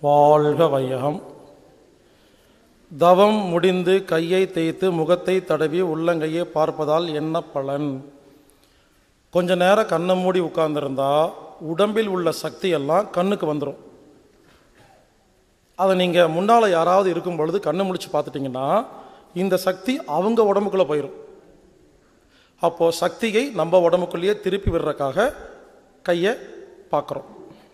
வாழ்க வையகம் தவம் முடிந்து கையை தேய்த்து முகத்தை தடவி உள்ளங்கையை பார்ப்பதால் என்ன பலன் கொஞ்ச நேரம் கண்ணை மூடி உட்கார்ந்திருந்தா உடம்பில் உள்ள சக்தி எல்லாம் கண்ணுக்கு வந்துடும் அதை நீங்கள் முன்னால் யாராவது இருக்கும் பொழுது கண்ணை முடிச்சு பார்த்துட்டிங்கன்னா இந்த சக்தி அவங்க உடம்புக்குள்ளே போயிடும் அப்போது சக்தியை நம்ம உடம்புக்குள்ளேயே திருப்பி விடுறதுக்காக கையை பார்க்குறோம்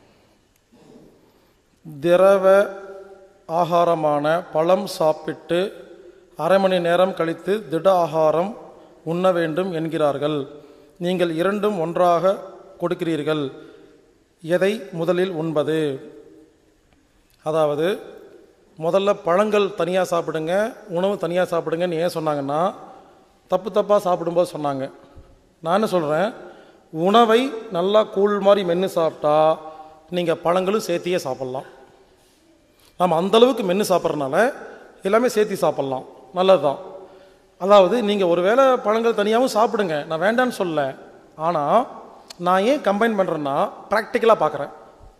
திரவ ஆகாரமான பழம் சாப்பிட்டு அரை மணி நேரம் கழித்து திட ஆகாரம் உண்ண வேண்டும் என்கிறார்கள் நீங்கள் இரண்டும் ஒன்றாக கொடுக்கிறீர்கள் எதை முதலில் உண்பது அதாவது முதல்ல பழங்கள் தனியாக சாப்பிடுங்க உணவு தனியாக சாப்பிடுங்கன்னு ஏன் சொன்னாங்கன்னா தப்பு தப்பாக சாப்பிடும்போது சொன்னாங்க நான் என்ன சொல்கிறேன் உணவை நல்லா கூழ் மாதிரி மென்று சாப்பிட்டா நீங்கள் பழங்களும் சேர்த்தியே சாப்பிட்லாம் நம்ம அந்தளவுக்கு மென்று சாப்பிட்றதுனால எல்லாமே சேர்த்தி சாப்பிட்லாம் நல்லது தான் அதாவது நீங்கள் ஒரு வேளை பழங்கள் தனியாகவும் சாப்பிடுங்க நான் வேண்டான்னு சொல்ல ஆனால் நான் ஏன் கம்பைன் பண்ணுறேன்னா ப்ராக்டிக்கலாக பார்க்குறேன்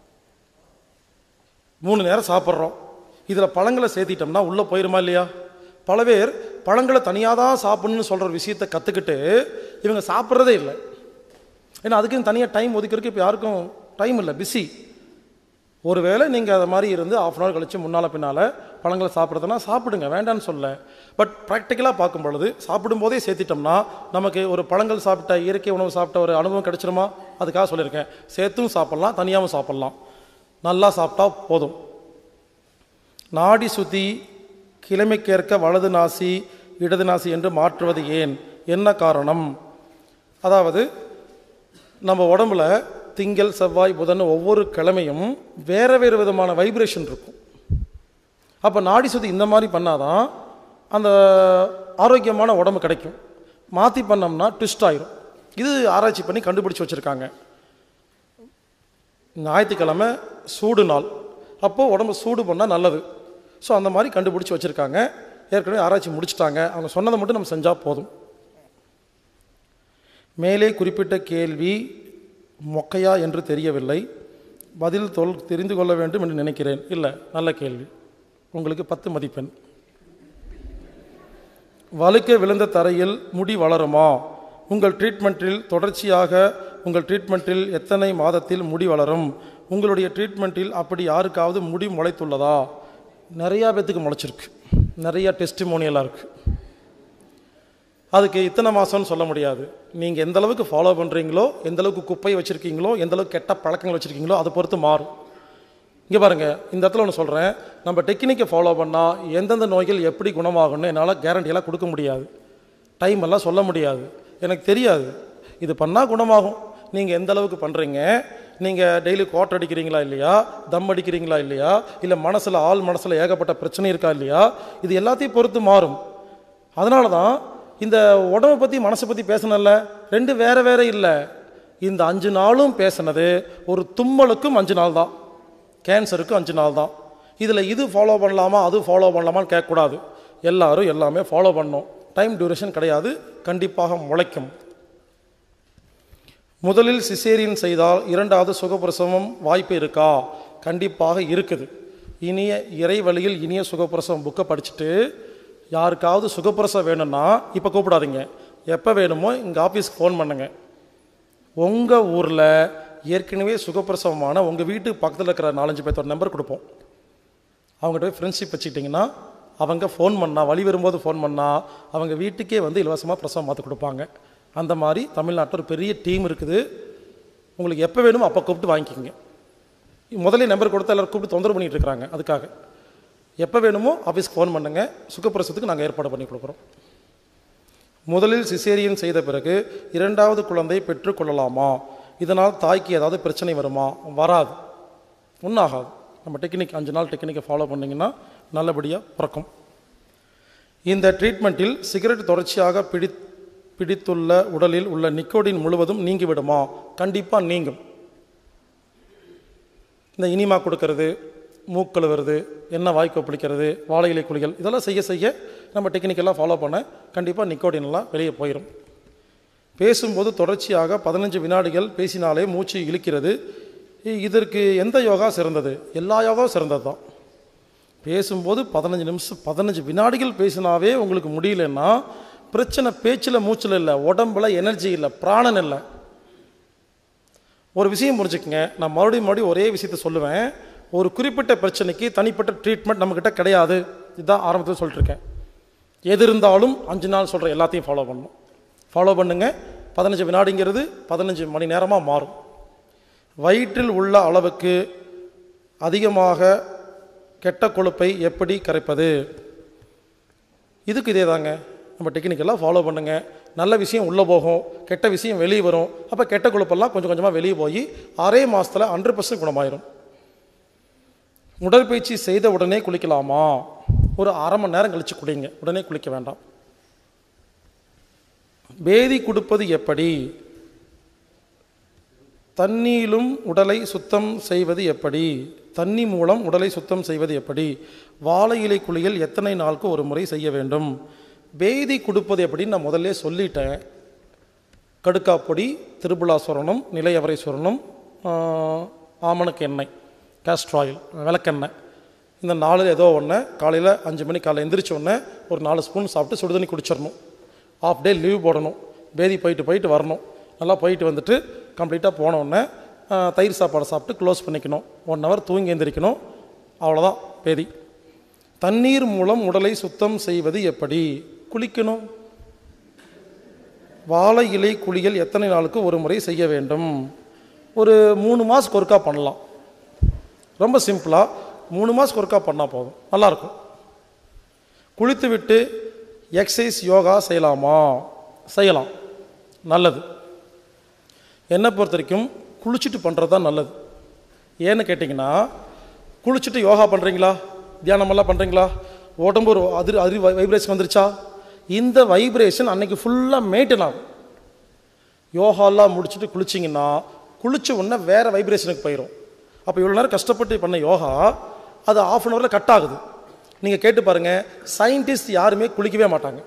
மூணு நேரம் சாப்பிட்றோம் இதில் பழங்களை சேர்த்திட்டோம்னா உள்ளே போயிருமா இல்லையா பல பேர் பழங்களை தனியாக தான் சாப்பிடணும்னு சொல்கிற விஷயத்தை கற்றுக்கிட்டு இவங்க சாப்பிட்றதே இல்லை ஏன்னா அதுக்குன்னு தனியாக டைம் ஒதுக்கிறதுக்கு இப்போ யாருக்கும் டைம் இல்லை பிஸி ஒருவேளை நீங்கள் அதை மாதிரி இருந்து ஆஃப் அன் ஹவர் கழித்து முன்னால் பின்னால் பழங்களை சாப்பிட்றதுனா சாப்பிடுங்க வேண்டான்னு சொல்ல பட் ப்ராக்டிக்கலாக பார்க்கும் பொழுது சாப்பிடும்போதே சேர்த்திட்டோம்னா நமக்கு ஒரு பழங்கள் சாப்பிட்ட இயற்கை உணவு சாப்பிட்ட ஒரு அனுபவம் கிடைச்சிருமா அதுக்காக சொல்லியிருக்கேன் சேர்த்தும் சாப்பிட்லாம் தனியாகவும் சாப்பிட்லாம் நல்லா சாப்பிட்டா போதும் நாடி சுத்தி கிழமைக்கேற்க வலது நாசி இடது நாசி என்று மாற்றுவது ஏன் என்ன காரணம் அதாவது நம்ம உடம்புல திங்கள் செவ்வாய் புதன் ஒவ்வொரு கிழமையும் வேறு வேறு விதமான வைப்ரேஷன் இருக்கும் அப்போ நாடி சுத்தி இந்த மாதிரி பண்ணாதான் அந்த ஆரோக்கியமான உடம்பு கிடைக்கும் மாற்றி பண்ணோம்னா ட்விஸ்ட் ஆயிரும் இது ஆராய்ச்சி பண்ணி கண்டுபிடிச்சி வச்சுருக்காங்க ஞாயிற்றுக்கிழமை சூடு நாள் அப்போது உடம்பு சூடு பண்ணால் நல்லது ஸோ அந்த மாதிரி கண்டுபிடிச்சி வச்சுருக்காங்க ஏற்கனவே ஆராய்ச்சி முடிச்சிட்டாங்க அவங்க சொன்னதை மட்டும் நம்ம செஞ்சால் போதும் மேலே குறிப்பிட்ட கேள்வி மொக்கையா என்று தெரியவில்லை பதில் தொல் தெரிந்து கொள்ள வேண்டும் என்று நினைக்கிறேன் இல்லை நல்ல கேள்வி உங்களுக்கு பத்து மதிப்பெண் வழுக்க விழுந்த தரையில் முடி வளருமா உங்கள் ட்ரீட்மெண்ட்டில் தொடர்ச்சியாக உங்கள் ட்ரீட்மெண்ட்டில் எத்தனை மாதத்தில் முடி வளரும் உங்களுடைய ட்ரீட்மெண்ட்டில் அப்படி யாருக்காவது முடி முளைத்துள்ளதா நிறையா பேத்துக்கு முளைச்சிருக்கு நிறையா டெஸ்டிமோனியலாக இருக்குது அதுக்கு இத்தனை மாதம்னு சொல்ல முடியாது நீங்கள் எந்த அளவுக்கு ஃபாலோ பண்ணுறீங்களோ எந்த அளவுக்கு குப்பை வச்சுருக்கீங்களோ எந்த அளவுக்கு கெட்ட பழக்கங்கள் வச்சுருக்கீங்களோ அதை பொறுத்து மாறும் இங்கே பாருங்கள் இந்த இடத்துல ஒன்று சொல்கிறேன் நம்ம டெக்னிக்கை ஃபாலோ பண்ணால் எந்தெந்த நோய்கள் எப்படி குணமாகும்னு என்னால் கேரண்டியெல்லாம் கொடுக்க முடியாது டைம் எல்லாம் சொல்ல முடியாது எனக்கு தெரியாது இது பண்ணால் குணமாகும் நீங்கள் எந்த அளவுக்கு பண்ணுறீங்க நீங்கள் டெய்லி கோட் அடிக்கிறீங்களா இல்லையா தம் அடிக்கிறீங்களா இல்லையா இல்லை மனசில் ஆள் மனசில் ஏகப்பட்ட பிரச்சனை இருக்கா இல்லையா இது எல்லாத்தையும் பொறுத்து மாறும் அதனால தான் இந்த உடம்பை பற்றி மனசை பற்றி பேசினல ரெண்டு வேற வேற இல்லை இந்த அஞ்சு நாளும் பேசினது ஒரு தும்மலுக்கும் அஞ்சு நாள் தான் கேன்சருக்கும் அஞ்சு நாள் தான் இதில் இது ஃபாலோ பண்ணலாமா அது ஃபாலோ பண்ணலாமான்னு கேட்கக்கூடாது எல்லாரும் எல்லாமே ஃபாலோ பண்ணணும் டைம் டியூரேஷன் கிடையாது கண்டிப்பாக முளைக்கும் முதலில் சிசேரியன் செய்தால் இரண்டாவது சுகப்பிரசவம் வாய்ப்பு இருக்கா கண்டிப்பாக இருக்குது இனிய இறைவழியில் இனிய சுகப்பிரசவம் புக்கை படிச்சுட்டு யாருக்காவது சுகப்பிரசவம் வேணும்னா இப்போ கூப்பிடாதீங்க எப்போ வேணுமோ இங்கே ஆஃபீஸ்க்கு ஃபோன் பண்ணுங்க உங்கள் ஊரில் ஏற்கனவே சுகப்பிரசவமான உங்கள் வீட்டுக்கு பக்கத்தில் இருக்கிற நாலஞ்சு பேர்த்தோட நம்பர் கொடுப்போம் அவங்ககிட்ட போய் ஃப்ரெண்ட்ஷிப் வச்சுக்கிட்டிங்கன்னா அவங்க ஃபோன் பண்ணால் வழி வரும்போது ஃபோன் பண்ணால் அவங்க வீட்டுக்கே வந்து இலவசமாக பிரசவம் பார்த்து கொடுப்பாங்க அந்த மாதிரி தமிழ்நாட்டில் ஒரு பெரிய டீம் இருக்குது உங்களுக்கு எப்போ வேணுமோ அப்போ கூப்பிட்டு வாங்கிக்கிங்க முதல்ல நம்பர் கொடுத்தா எல்லோரும் கூப்பிட்டு தொந்தரவு பண்ணிகிட்டு இருக்கிறாங்க அதுக்காக எப்போ வேணுமோ ஆஃபீஸ்க்கு ஃபோன் பண்ணுங்கள் சுகப்பிரசவத்துக்கு நாங்கள் ஏற்பாடு பண்ணி கொடுக்குறோம் முதலில் சிசேரியன் செய்த பிறகு இரண்டாவது குழந்தை பெற்றுக்கொள்ளலாமா இதனால் தாய்க்கு ஏதாவது பிரச்சனை வருமா வராது ஒன்றாகாது நம்ம டெக்னிக் அஞ்சு நாள் டெக்னிக்கை ஃபாலோ பண்ணிங்கன்னா நல்லபடியாக பிறக்கும் இந்த ட்ரீட்மெண்ட்டில் சிகரெட் தொடர்ச்சியாக பிடி பிடித்துள்ள உடலில் உள்ள நிக்கோடின் முழுவதும் நீங்கிவிடுமா கண்டிப்பாக நீங்கும் இந்த இனிமா கொடுக்கறது மூக்கழுவுறது எண்ணெய் வாய்க்கோ பிடிக்கிறது வாழை இலை குளிகள் இதெல்லாம் செய்ய செய்ய நம்ம டெக்னிக்கெல்லாம் ஃபாலோ பண்ண கண்டிப்பாக நிக்கோடின்லாம் வெளியே போயிடும் பேசும்போது தொடர்ச்சியாக பதினஞ்சு வினாடிகள் பேசினாலே மூச்சு இழுக்கிறது இ- இதற்கு எந்த யோகா சிறந்தது எல்லா யோகாவும் சிறந்தது தான் பேசும்போது பதினஞ்சு நிமிஷம் பதினஞ்சு வினாடிகள் பேசினாவே உங்களுக்கு முடியலன்னா பிரச்சனை பேச்சில் மூச்சில் இல்லை உடம்புல எனர்ஜி இல்லை பிராணன் இல்லை ஒரு விஷயம் புரிஞ்சுக்கங்க நான் மறுபடியும் மறுபடியும் ஒரே விஷயத்த சொல்லுவேன் ஒரு குறிப்பிட்ட பிரச்சனைக்கு தனிப்பட்ட ட்ரீட்மெண்ட் நம்மக்கிட்ட கிடையாது இதுதான் ஆரம்பத்தில் சொல்லிட்டு இருக்கேன் எது இருந்தாலும் அஞ்சு நாள் சொல்கிற எல்லாத்தையும் ஃபாலோ பண்ணணும் ஃபாலோ பண்ணுங்க பதினஞ்சு வினாடிங்கிறது பதினஞ்சு மணி நேரமாக மாறும் வயிற்றில் உள்ள அளவுக்கு அதிகமாக கெட்ட கொழுப்பை எப்படி கரைப்பது இதுக்கு இதே தாங்க நம்ம டெக்னிக்கெல்லாம் ஃபாலோ பண்ணுங்க நல்ல விஷயம் உள்ளே போகும் கெட்ட விஷயம் வெளியே வரும் அப்போ கெட்ட கொழுப்பெல்லாம் கொஞ்சம் கொஞ்சமாக வெளியே போய் ஆறே மாதத்தில் ஹண்ட்ரட் பர்சன்ட் குணமாயிரும் உடற்பயிற்சி செய்த உடனே குளிக்கலாமா ஒரு அரை மணி நேரம் கழித்து குளிங்க உடனே குளிக்க வேண்டாம் பேதி கொடுப்பது எப்படி தண்ணீரும் உடலை சுத்தம் செய்வது எப்படி தண்ணி மூலம் உடலை சுத்தம் செய்வது எப்படி வாழை இலை குளியல் எத்தனை நாளுக்கு ஒரு முறை செய்ய வேண்டும் பேதி கொடுப்பது எப்படின்னு நான் முதல்ல சொல்லிட்டேன் கடுக்காப்பொடி திருபுலா சுரணம் நிலையவரை சுரணம் ஆஹ், ஆமணக்கு எண்ணெய் கேஸ்ட்ர் ஆயில் விளக்கெண்ணெய் இந்த நாலு ஏதோ ஒன்று காலையில் அஞ்சு மணி காலையில் எந்திரிச்ச உடனே ஒரு நாலு ஸ்பூன் சாப்பிட்டு சுடுதண்ணி குடிச்சிடணும் ஆஃப் டே லீவ் போடணும் பேதி போயிட்டு போயிட்டு வரணும் நல்லா போயிட்டு வந்துட்டு கம்ப்ளீட்டாக போன உடனே ஆஹ், தயிர் சாப்பாடை சாப்பிட்டு க்ளோஸ் பண்ணிக்கணும் ஒன் ஹவர் தூங்கி எந்திரிக்கணும் அவ்வளோதான் பேதி தண்ணீர் மூலம் உடலை சுத்தம் செய்வது எப்படி குளிக்கணும் வாழை இலை குளியல் எத்தனை நாளுக்கு ஒரு முறை செய்ய வேண்டும் ஒரு மூணு மாதத்துக்கு ஒருக்கா பண்ணலாம் ரொம்ப சிம்பிளாக மூணு மாதத்துக்கு ஒருக்கா பண்ணால் போதும் நல்லாயிருக்கும் குளித்து விட்டு எக்ஸசைஸ் யோகா செய்யலாமா செய்யலாம் நல்லது என்னை பொறுத்த வரைக்கும் குளிச்சுட்டு பண்ணுறது தான் நல்லது ஏன்னு கேட்டிங்கன்னா குளிச்சுட்டு யோகா பண்ணுறீங்களா தியானமெல்லாம் பண்ணுறீங்களா உடம்பு ஒரு அதிர் அதிர் வைப்ரேஷன் வந்துருச்சா இந்த வைப்ரேஷன் அன்னைக்கு ஃபுல்லாக மெயின்டைன் ஆகும் யோகாலாம் முடிச்சுட்டு குளிச்சிங்கன்னா குளிச்ச உடனே வேறு வைப்ரேஷனுக்கு போயிடும் அப்போ இவ்வளோ நேரம் கஷ்டப்பட்டு பண்ண யோகா அது ஆஃப் அன் ஹவரில் கட் ஆகுது நீங்கள் கேட்டு பாருங்கள் சயின்டிஸ்ட் யாருமே குளிக்கவே மாட்டாங்க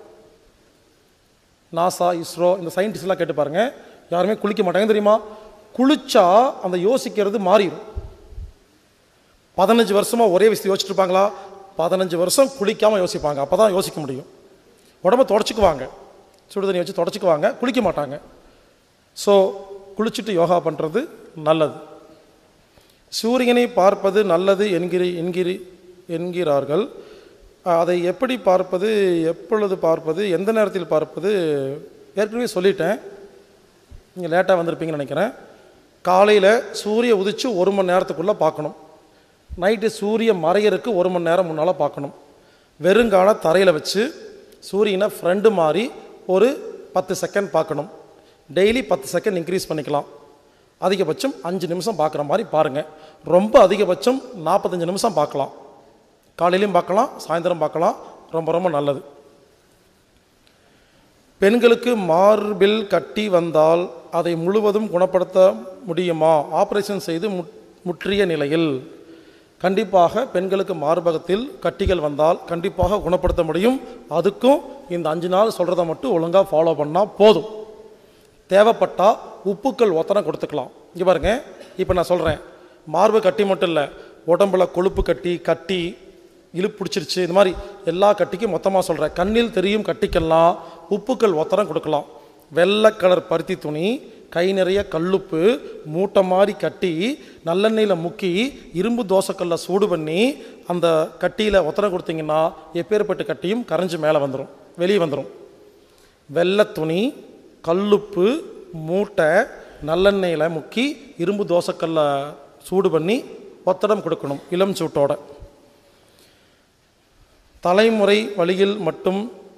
நாசா இஸ்ரோ இந்த சயின்டிஸ்ட்லாம் கேட்டு பாருங்கள் யாருமே குளிக்க மாட்டாங்க தெரியுமா குளிச்சா அந்த யோசிக்கிறது மாறிடும் பதினஞ்சு வருஷமா ஒரே விஷயத்தை யோசிச்சுட்டு இருப்பாங்களா பதினஞ்சு வருஷம் குளிக்காம யோசிப்பாங்க அப்போ தான் யோசிக்க முடியும் உடம்ப தொடச்சிக்குவாங்க சுடு தண்ணி வச்சு தொடச்சிக்குவாங்க குளிக்க மாட்டாங்க ஸோ குளிச்சுட்டு யோகா பண்ணுறது நல்லது சூரியனை பார்ப்பது நல்லது என்கிற என்கிற என்கிறார்கள் அஹ், அதை எப்படி பார்ப்பது எப்பொழுது பார்ப்பது எந்த நேரத்தில் பார்ப்பது ஏற்கனவே சொல்லிட்டேன் நீங்கள் லேட்டாக வந்திருப்பீங்கன்னு நினைக்கிறேன் காலையில் சூரிய உதிச்சு ஒரு மணி நேரத்துக்குள்ளே பார்க்கணும் நைட்டு சூரிய மறையறக்கு ஒரு மணி நேரம் முன்னால் பார்க்கணும் வெறுங்கால தரையில் வச்சு சூரியனை ஃப்ரெண்டு மாதிரி ஒரு பத்து செகண்ட் பார்க்கணும் டெய்லி பத்து செகண்ட் இன்க்ரீஸ் பண்ணிக்கலாம் அதிகபட்சம் அஞ்சு நிமிஷம் பார்க்குற மாதிரி பாருங்கள் ரொம்ப அதிகபட்சம் நாற்பத்தஞ்சு நிமிஷம் பார்க்கலாம் காலையிலையும் பார்க்கலாம் சாயந்தரம் பார்க்கலாம் ரொம்ப ரொம்ப நல்லது பெண்களுக்கு மார்பில் கட்டி வந்தால் அதை முழுவதும் குணப்படுத்த முடியுமா ஆபரேஷன் செய்து முட்- முற்றிய நிலையில் கண்டிப்பாக பெண்களுக்கு மார்பகத்தில் கட்டிகள் வந்தால் கண்டிப்பாக குணப்படுத்த முடியும் அதுக்கும் இந்த அஞ்சு நாள் சொல்கிறத மட்டும் ஒழுங்காக ஃபாலோ பண்ணால் போதும் தேவைப்பட்டால் உப்புக்கள் ஒத்தனை கொடுத்துக்கலாம் இங்கே பாருங்க இப்போ நான் சொல்கிறேன் மார்பு கட்டி மட்டும் இல்லை உடம்புல கொழுப்பு கட்டி கட்டி இழுப்பு பிடிச்சிருச்சு இந்த மாதிரி எல்லா கட்டிக்கும் மொத்தமாக சொல்கிறேன் கண்ணில் தெரியும் கட்டிக்கெல்லாம் உப்புக்கள் ஒத்தனம் கொடுக்கலாம் வெள்ளை கலர் பருத்தி துணி கை நிறைய கல்லுப்பு மூட்டை மாதிரி கட்டி நல்லெண்ணெயில் முக்கி இரும்பு தோசைக்கல்ல சூடு பண்ணி அந்த கட்டியில் ஒத்தனை கொடுத்தீங்கன்னா எப்பேற்பட்ட கட்டியும் கரைஞ்சு மேலே வந்துடும் வெளியே வந்துடும் வெள்ளை துணி கல்லுப்பு மூட்டை நல்லெண்ணெயில் முக்கி இரும்பு தோசைக்கல்ல சூடு பண்ணி ஒத்தடம் கொடுக்கணும் இளம் சூட்டோட தலைமுறை வழியில் மட்டும்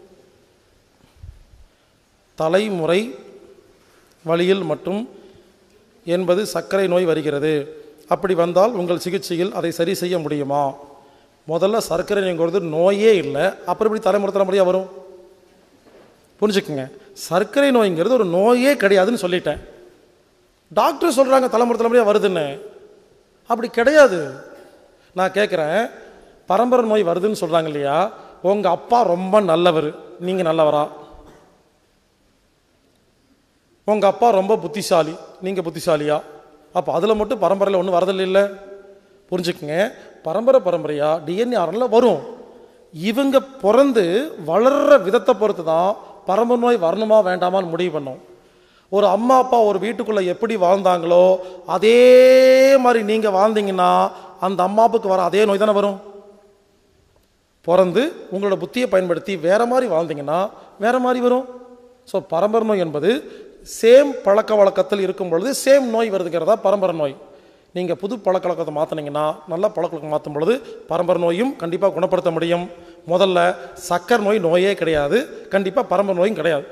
தலைமுறை வழியில் மட்டும் என்பது சர்க்கரை நோய் வருகிறது அப்படி வந்தால் உங்கள் சிகிச்சையில் அதை சரி செய்ய முடியுமா முதல்ல சர்க்கரை நோய்ங்கிறது நோயே இல்லை அப்புறம் எப்படி தலைமுறை தலைமுறையாக வரும் புரிஞ்சுக்குங்க சர்க்கரை நோய்ங்கிறது ஒரு நோயே கிடையாதுன்னு சொல்லிட்டேன் டாக்டர் சொல்கிறாங்க தலைமுறை தலைமுறையாக வருதுன்னு அப்படி கிடையாது நான் கேட்குறேன் பரம்பரை நோய் வருதுன்னு சொல்கிறாங்க இல்லையா உங்கள் அப்பா ரொம்ப நல்லவர் நீங்கள் நல்லவரா உங்கள் அப்பா ரொம்ப புத்திசாலி நீங்கள் புத்திசாலியா அப்போ அதில் மட்டும் பரம்பரையில் ஒன்றும் வரதில்லை இல்லை புரிஞ்சுக்குங்க பரம்பரை பரம்பரையாக டிஎன்ஏ ஆர்என்ல வரும் இவங்க பிறந்து வளர்ற விதத்தை பொறுத்து தான் பரம்பரை நோய் வரணுமா வேண்டாமான்னு முடிவு பண்ணும் ஒரு அம்மா அப்பா ஒரு வீட்டுக்குள்ளே எப்படி வாழ்ந்தாங்களோ அதே மாதிரி நீங்கள் வாழ்ந்தீங்கன்னா அந்த அம்மா அப்பாவுக்கு வர அதே நோய் தானே வரும் பிறந்து உங்களோட புத்தியை பயன்படுத்தி வேற மாதிரி வாழ்ந்தீங்கன்னா வேற மாதிரி வரும் ஸோ பரம்பரை நோய் என்பது சேம் பழக்க வழக்கத்தில் இருக்கும் பொழுது சேம் நோய் வருதுங்கிறதா பரம்பரை நோய் நீங்கள் புது பழக்க வழக்கத்தை மாற்றினீங்கன்னா நல்ல பழக்க வழக்கம் மாற்றும் பொழுது பரம்பரை நோயும் கண்டிப்பாக குணப்படுத்த முடியும் முதல்ல சக்கர் நோய் நோயே கிடையாது கண்டிப்பாக பரம்பரை நோயும் கிடையாது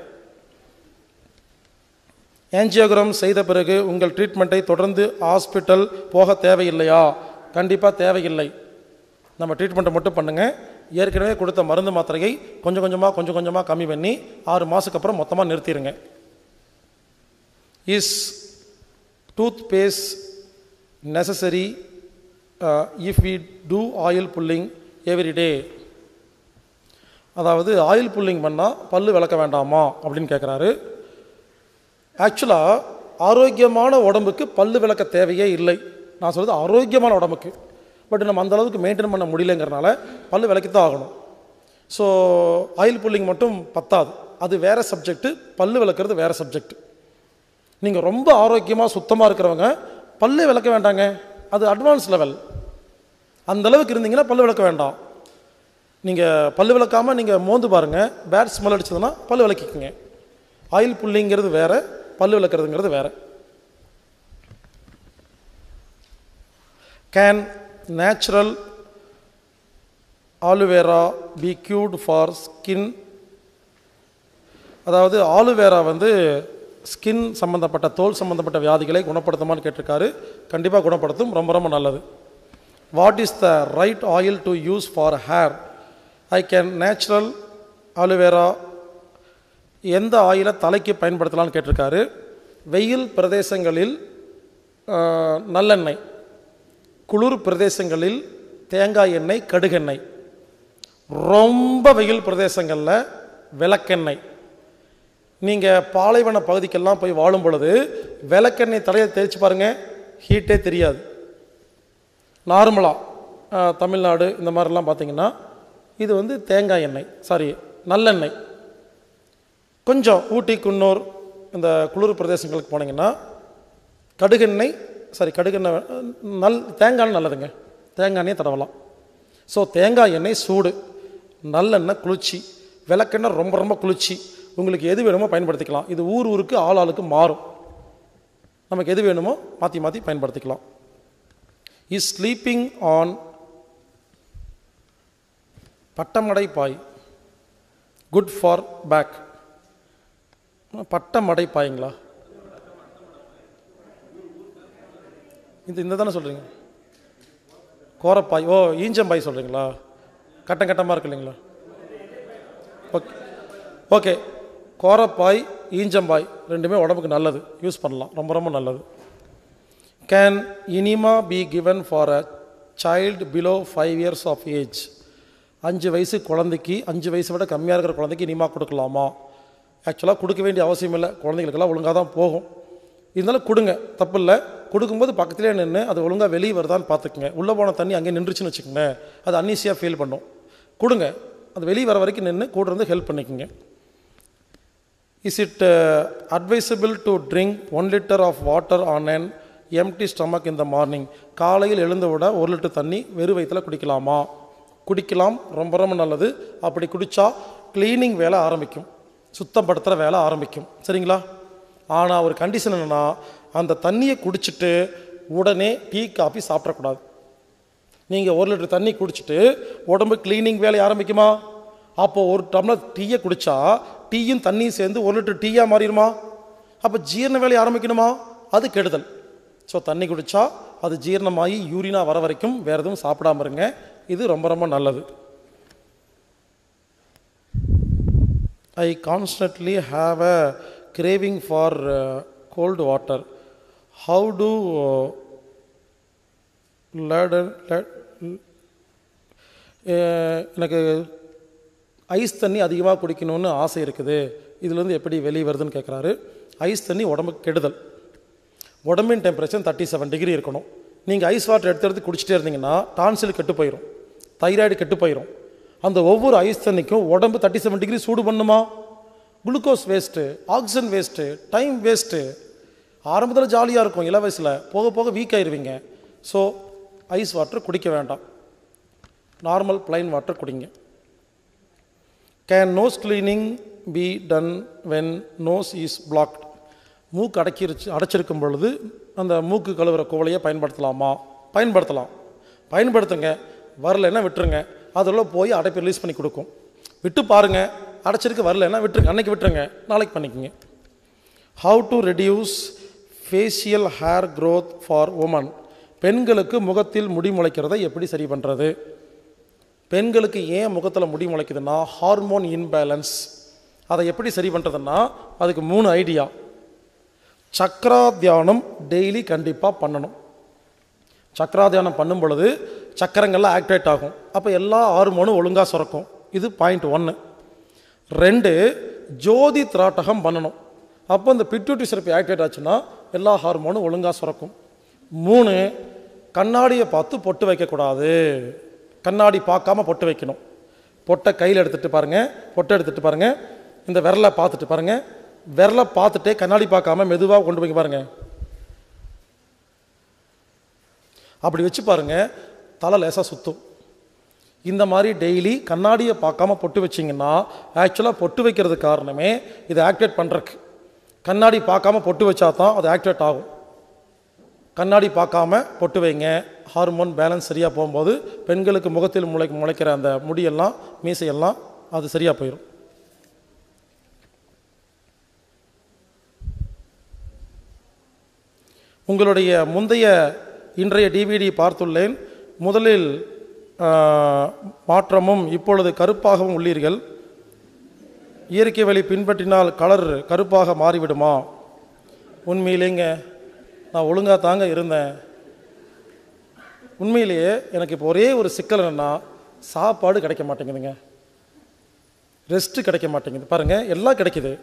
ஏஞ்சியோகிராம் செய்த பிறகு உங்கள் ட்ரீட்மெண்ட்டை தொடர்ந்து ஹாஸ்பிட்டல் போக தேவையில்லையா கண்டிப்பாக தேவையில்லை நம்ம ட்ரீட்மெண்ட்டை மட்டும் பண்ணுங்கள் ஏற்கனவே கொடுத்த மருந்து மாத்திரையை கொஞ்சம் கொஞ்சமாக கொஞ்சம் கொஞ்சமாக கம்மி பண்ணி ஆறு மாதத்துக்கு அப்புறம் மொத்தமாக நிறுத்திடுங்க is toothpaste necessary if we do oil pulling every day அதாவது ஆயில் புல்லிங் பண்ணால் பல்லு விளக்க வேண்டாமா அப்படின்னு கேட்குறாரு ஆக்சுவலாக ஆரோக்கியமான உடம்புக்கு பல்லு விளக்க தேவையே இல்லை நான் சொல்கிறது ஆரோக்கியமான உடம்புக்கு பட் நம்ம அந்த அளவுக்கு மெயின்டைன் பண்ண முடியலங்கிறனால பல்லு விளக்கி தான் ஆகணும் ஸோ ஆயில் புல்லிங் மட்டும் பத்தாது அது வேறு சப்ஜெக்ட்டு பல்லு விளக்குறது வேறு சப்ஜெக்ட் நீங்கள் ரொம்ப ஆரோக்கியமாக சுத்தமாக இருக்கிறவங்க பல்லே விளக்க வேண்டாங்க அது அட்வான்ஸ் லெவல் அந்த அளவுக்கு இருந்தீங்கன்னா பல்லு விளக்க வேண்டாம் நீங்கள் பல்லு விளக்காமல் நீங்கள் மோந்து பாருங்கள் பேட் ஸ்மெல் அடிச்சதுன்னா பல்லு விளக்கிக்குங்க ஆயில் புல்லிங்கிறது வேறு பல்லு விளக்குறதுங்கிறது வேறு can natural aloe vera be cured for skin அதாவது ஆலுவேரா வந்து ஸ்கின் சம்மந்தப்பட்ட தோல் சம்மந்தப்பட்ட வியாதிகளை குணப்படுத்துமான்னு கேட்டிருக்காரு கண்டிப்பாக குணப்படுத்தும் ரொம்ப ரொம்ப நல்லது what is the right oil to use for hair I can natural aloe vera எந்த ஆயிலை தலைக்கு பயன்படுத்தலாம்னு கேட்டிருக்காரு வெயில் பிரதேசங்களில் ஆஹ், நல்லெண்ணெய் குளிர் பிரதேசங்களில் தேங்காய் எண்ணெய் கடுகெண்ணெய் ரொம்ப வெயில் பிரதேசங்களில் விளக்கெண்ணெய் நீங்கள் பாலைவன பகுதிக்கெல்லாம் போய் வாழும் பொழுது விளக்கெண்ணெய் தலையை தேய்ச்சி பாருங்கள் ஹீட்டே தெரியாது நார்மலாக தமிழ்நாடு இந்த மாதிரிலாம் பார்த்தீங்கன்னா இது வந்து தேங்காய் எண்ணெய் சாரி நல்லெண்ணெய் கொஞ்சம் ஊட்டி குன்னூர் இந்த குளிர் பிரதேசங்களுக்கு போனீங்கன்னா கடுகெண்ணெய் சாரி கடுகெண்ணெய் வே- நல் தேங்காய் நல்லதுங்க தேங்காய் எண்ணெய் தடவலாம் ஸோ தேங்காய் எண்ணெய் சூடு நல்லெண்ணெய் குளிர்ச்சி விளக்கெண்ணெய் ரொம்ப ரொம்ப குளிர்ச்சி உங்களுக்கு எது வேணுமோ பயன்படுத்திக்கலாம் இது ஊர் ஊருக்கு ஆள் ஆளுக்கு மாறும் நமக்கு எது வேணுமோ மாற்றி மாற்றி பயன்படுத்திக்கலாம் is sleeping on Pattamadai pai good for back Pattamadai பாய்ங்களா இந்த இந்த தானே சொல்கிறீங்க கோரப்பாய் ஓ ஈஞ்சம்பாய் சொல்கிறீங்களா கட்டம் கட்டமாக இருக்கு இல்லைங்களா ஓகே ஓகே கோரப்பாய் ஈஞ்சம்பாய் ரெண்டுமே உடம்புக்கு நல்லது யூஸ் பண்ணலாம் ரொம்ப ரொம்ப நல்லது can enema be given for a child below five years of age அஞ்சு வயசு குழந்தைக்கு அஞ்சு வயசை விட கம்மியாக இருக்கிற குழந்தைக்கு இனிமா கொடுக்கலாமா ஆக்சுவலாக கொடுக்க வேண்டிய அவசியம் இல்லை குழந்தைங்களுக்கெல்லாம் ஒழுங்காக தான் போகும் இருந்தாலும் கொடுங்க தப்பு இல்லை கொடுக்கும்போது பக்கத்துலேயே நின்று அது ஒழுங்காக வெளியே வருதான்னு பார்த்துக்குங்க உள்ளே போன தண்ணி அங்கே நின்றுச்சுன்னு வச்சுக்கோங்க அது அன்னீசியாக ஃபீல் பண்ணும் கொடுங்க அது வெளியே வர வரைக்கும் நின்று கூட இருந்து ஹெல்ப் பண்ணிக்கோங்க is it advisable to drink one litre of water on an empty stomach இந்த மார்னிங் காலையில் எழுந்த விட ஒரு லிட்டர் தண்ணி வெறும் வயிற்றில் குடிக்கலாமா குடிக்கலாம் ரொம்ப ரொம்ப நல்லது அப்படி குடித்தா க்ளீனிங் வேலை ஆரம்பிக்கும் சுத்தப்படுத்துகிற வேலை ஆரம்பிக்கும் சரிங்களா ஆனால் ஒரு கண்டிஷன் என்னென்னா அந்த தண்ணியை குடிச்சிட்டு உடனே டீ காஃபி சாப்பிடக்கூடாது நீங்கள் ஒரு லிட்டர் தண்ணி குடிச்சிட்டு உடம்பு க்ளீனிங் வேலை ஆரம்பிக்குமா அப்போ ஒரு டம்ளர் டீயை குடிச்சா டீயும் தண்ணியும் சேர்ந்து ஒரு லிட்டர் டீயாக மாறிடுமா அப்போ ஜீரண வேலை ஆரம்பிக்கணுமா அது கெடுதல் ஸோ தண்ணி குடிச்சா அது ஜீரணமாகி யூரினா வர வரைக்கும் வேறு எதுவும் சாப்பிடாம இருங்க இது ரொம்ப ரொம்ப நல்லது I constantly have a craving for cold water how to later எனக்கு ஐஸ் தண்ணி அதிகமாக குடிக்கணும்னு ஆசை இருக்குது இதுலேருந்து எப்படி வெளியே வருதுன்னு கேட்குறாரு ஐஸ் தண்ணி உடம்புக்கு கெடுதல் உடம்பின் டெம்பரேச்சர் தேர்ட்டி செவன் டிகிரி இருக்கணும் நீங்கள் ஐஸ் வாட்டர் எடுத்து எடுத்து குடிச்சிட்டே இருந்தீங்கன்னா டான்சில் கெட்டு போயிடும் தைராய்டு கெட்டு போயிடும் அந்த ஒவ்வொரு ஐஸ் தண்ணிக்கும் உடம்பு தேர்ட்டி செவன் டிகிரி சூடு பண்ணுமா glucose waste oxygen waste time waste ஆரம்பத்தில் ஜாலியாக இருக்கும் இள வயசில் போக போக வீக் ஆயிருவீங்க ஸோ ஐஸ் வாட்டர் குடிக்க வேண்டாம் நார்மல் plain வாட்டர் குடிங்க can nose cleaning be done when nose is blocked மூக்கு அடக்கிருச்சு அடைச்சிருக்கும் பொழுது அந்த மூக்கு கழுவுற குவளையை பயன்படுத்தலாமா பயன்படுத்தலாம் பயன்படுத்துங்க வரலைன்னா விட்டுருங்க அதில் போய் அடைப்பு ரிலீஸ் பண்ணி கொடுக்கும் விட்டு பாருங்க அடைச்சிருக்கு வரலைன்னா விட்டுருங்க அன்னைக்கு விட்டுருங்க நாளைக்கு பண்ணிக்கோங்க how to reduce facial hair growth for women பெண்களுக்கு முகத்தில் முடி முளைக்கிறதை எப்படி சரி பண்ணுறது பெண்களுக்கு ஏன் முகத்தில் முடி முளைக்குதுன்னா ஹார்மோன் இன்பேலன்ஸ் அதை எப்படி சரி பண்ணுறதுன்னா அதுக்கு மூணு ஐடியா சக்ரா தியானம் டெய்லி கண்டிப்பாக பண்ணணும் சக்ரா தியானம் பண்ணும் பொழுது சக்கரங்கள்லாம் ஆக்டிவேட் ஆகும் அப்போ எல்லா ஹார்மோனும் ஒழுங்காக சுரக்கும் இது பாயிண்ட் ஒன்று ரெண்டு ஜோதி திராட்டகம் பண்ணணும் அப்போ இந்த பிட்யூட்டி சிறப்பு ஆக்டிவேட் ஆச்சுன்னா எல்லா ஹார்மோனும் ஒழுங்காக சுரக்கும் மூணு கண்ணாடியை பார்த்து பொட்டு வைக்கக்கூடாது கண்ணாடி பார்க்காம பொட்டு வைக்கணும் பொட்டை கையில் எடுத்துட்டு பாருங்க பொட்டை எடுத்துட்டு பாருங்க இந்த விரலை பார்த்துட்டு பாருங்க விரலை பார்த்துட்டே கண்ணாடி பார்க்காம மெதுவாக கொண்டு போய் பாருங்க அப்படி வச்சு பாருங்க தலை லேசாக சுத்தும் இந்த மாதிரி டெய்லி கண்ணாடியை பார்க்காம பொட்டு வச்சிங்கன்னா ஆக்சுவலாக பொட்டு வைக்கிறது காரணமே இதை ஆக்டிவேட் பண்ணுறக்கு கண்ணாடி பார்க்காம பொட்டு வச்சா தான் அது ஆக்டிவேட் ஆகும் கண்ணாடி பார்க்காம பொட்டு வைங்க ஹார்மோன் பேலன்ஸ் சரியாக போகும்போது பெண்களுக்கு முகத்தில் முளை முளைக்கிற அந்த முடியெல்லாம் மீசையெல்லாம் அது சரியாக போயிடும் உங்களுடைய முந்தைய இன்றைய டிவிடி பார்த்துள்ளேன் முதலில் ஆ, மாற்றமும் இப்பொழுது கருப்பாகவும் உள்ளீர்கள் இயற்கை வழி பின்பற்றினால் கலர் கருப்பாக மாறிவிடுமா உண்மையிலேங்க நான் ஒழுங்காக தாங்க இருந்தேன் உண்மையிலேயே எனக்கு இப்போ ஒரே ஒரு சிக்கல் என்னென்னா சாப்பாடு கிடைக்க மாட்டேங்குதுங்க ரெஸ்ட்டு கிடைக்க மாட்டேங்குது பாருங்கள் எல்லாம் கிடைக்குது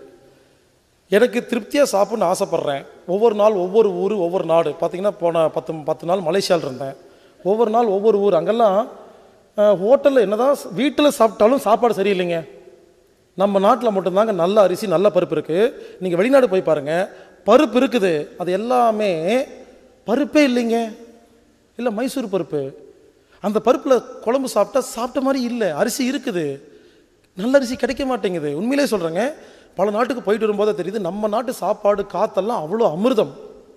எனக்கு திருப்தியாக சாப்பிட்ணுன்னு ஆசைப்பட்றேன் ஒவ்வொரு நாள் ஒவ்வொரு ஊர் ஒவ்வொரு நாடு பார்த்தீங்கன்னா போன பத்து பத்து நாள் மலேசியாவில் இருந்தேன் ஒவ்வொரு நாள் ஒவ்வொரு ஊர் அங்கெல்லாம் ஹோட்டலில் என்னதான் வீட்டில் சாப்பிட்டாலும் சாப்பாடு சரியில்லைங்க நம்ம நாட்டில் மட்டும்தாங்க நல்ல அரிசி நல்ல பருப்பு இருக்குது நீங்கள் வெளிநாடு போய் பாருங்கள் பருப்பு இருக்குது அது எல்லாமே பருப்பே இல்லைங்க இல்லை மைசூர் பருப்பு அந்த பருப்பில் குழம்பு சாப்பிட்டா சாப்பிட்ட மாதிரி இல்லை அரிசி இருக்குது நல்ல அரிசி கிடைக்க மாட்டேங்குது உண்மையிலே சொல்கிறேங்க பல நாட்டுக்கு போயிட்டு வரும்போது தெரியுது நம்ம நாட்டு சாப்பாடு காத்தெல்லாம் அவ்வளோ அமிர்தம்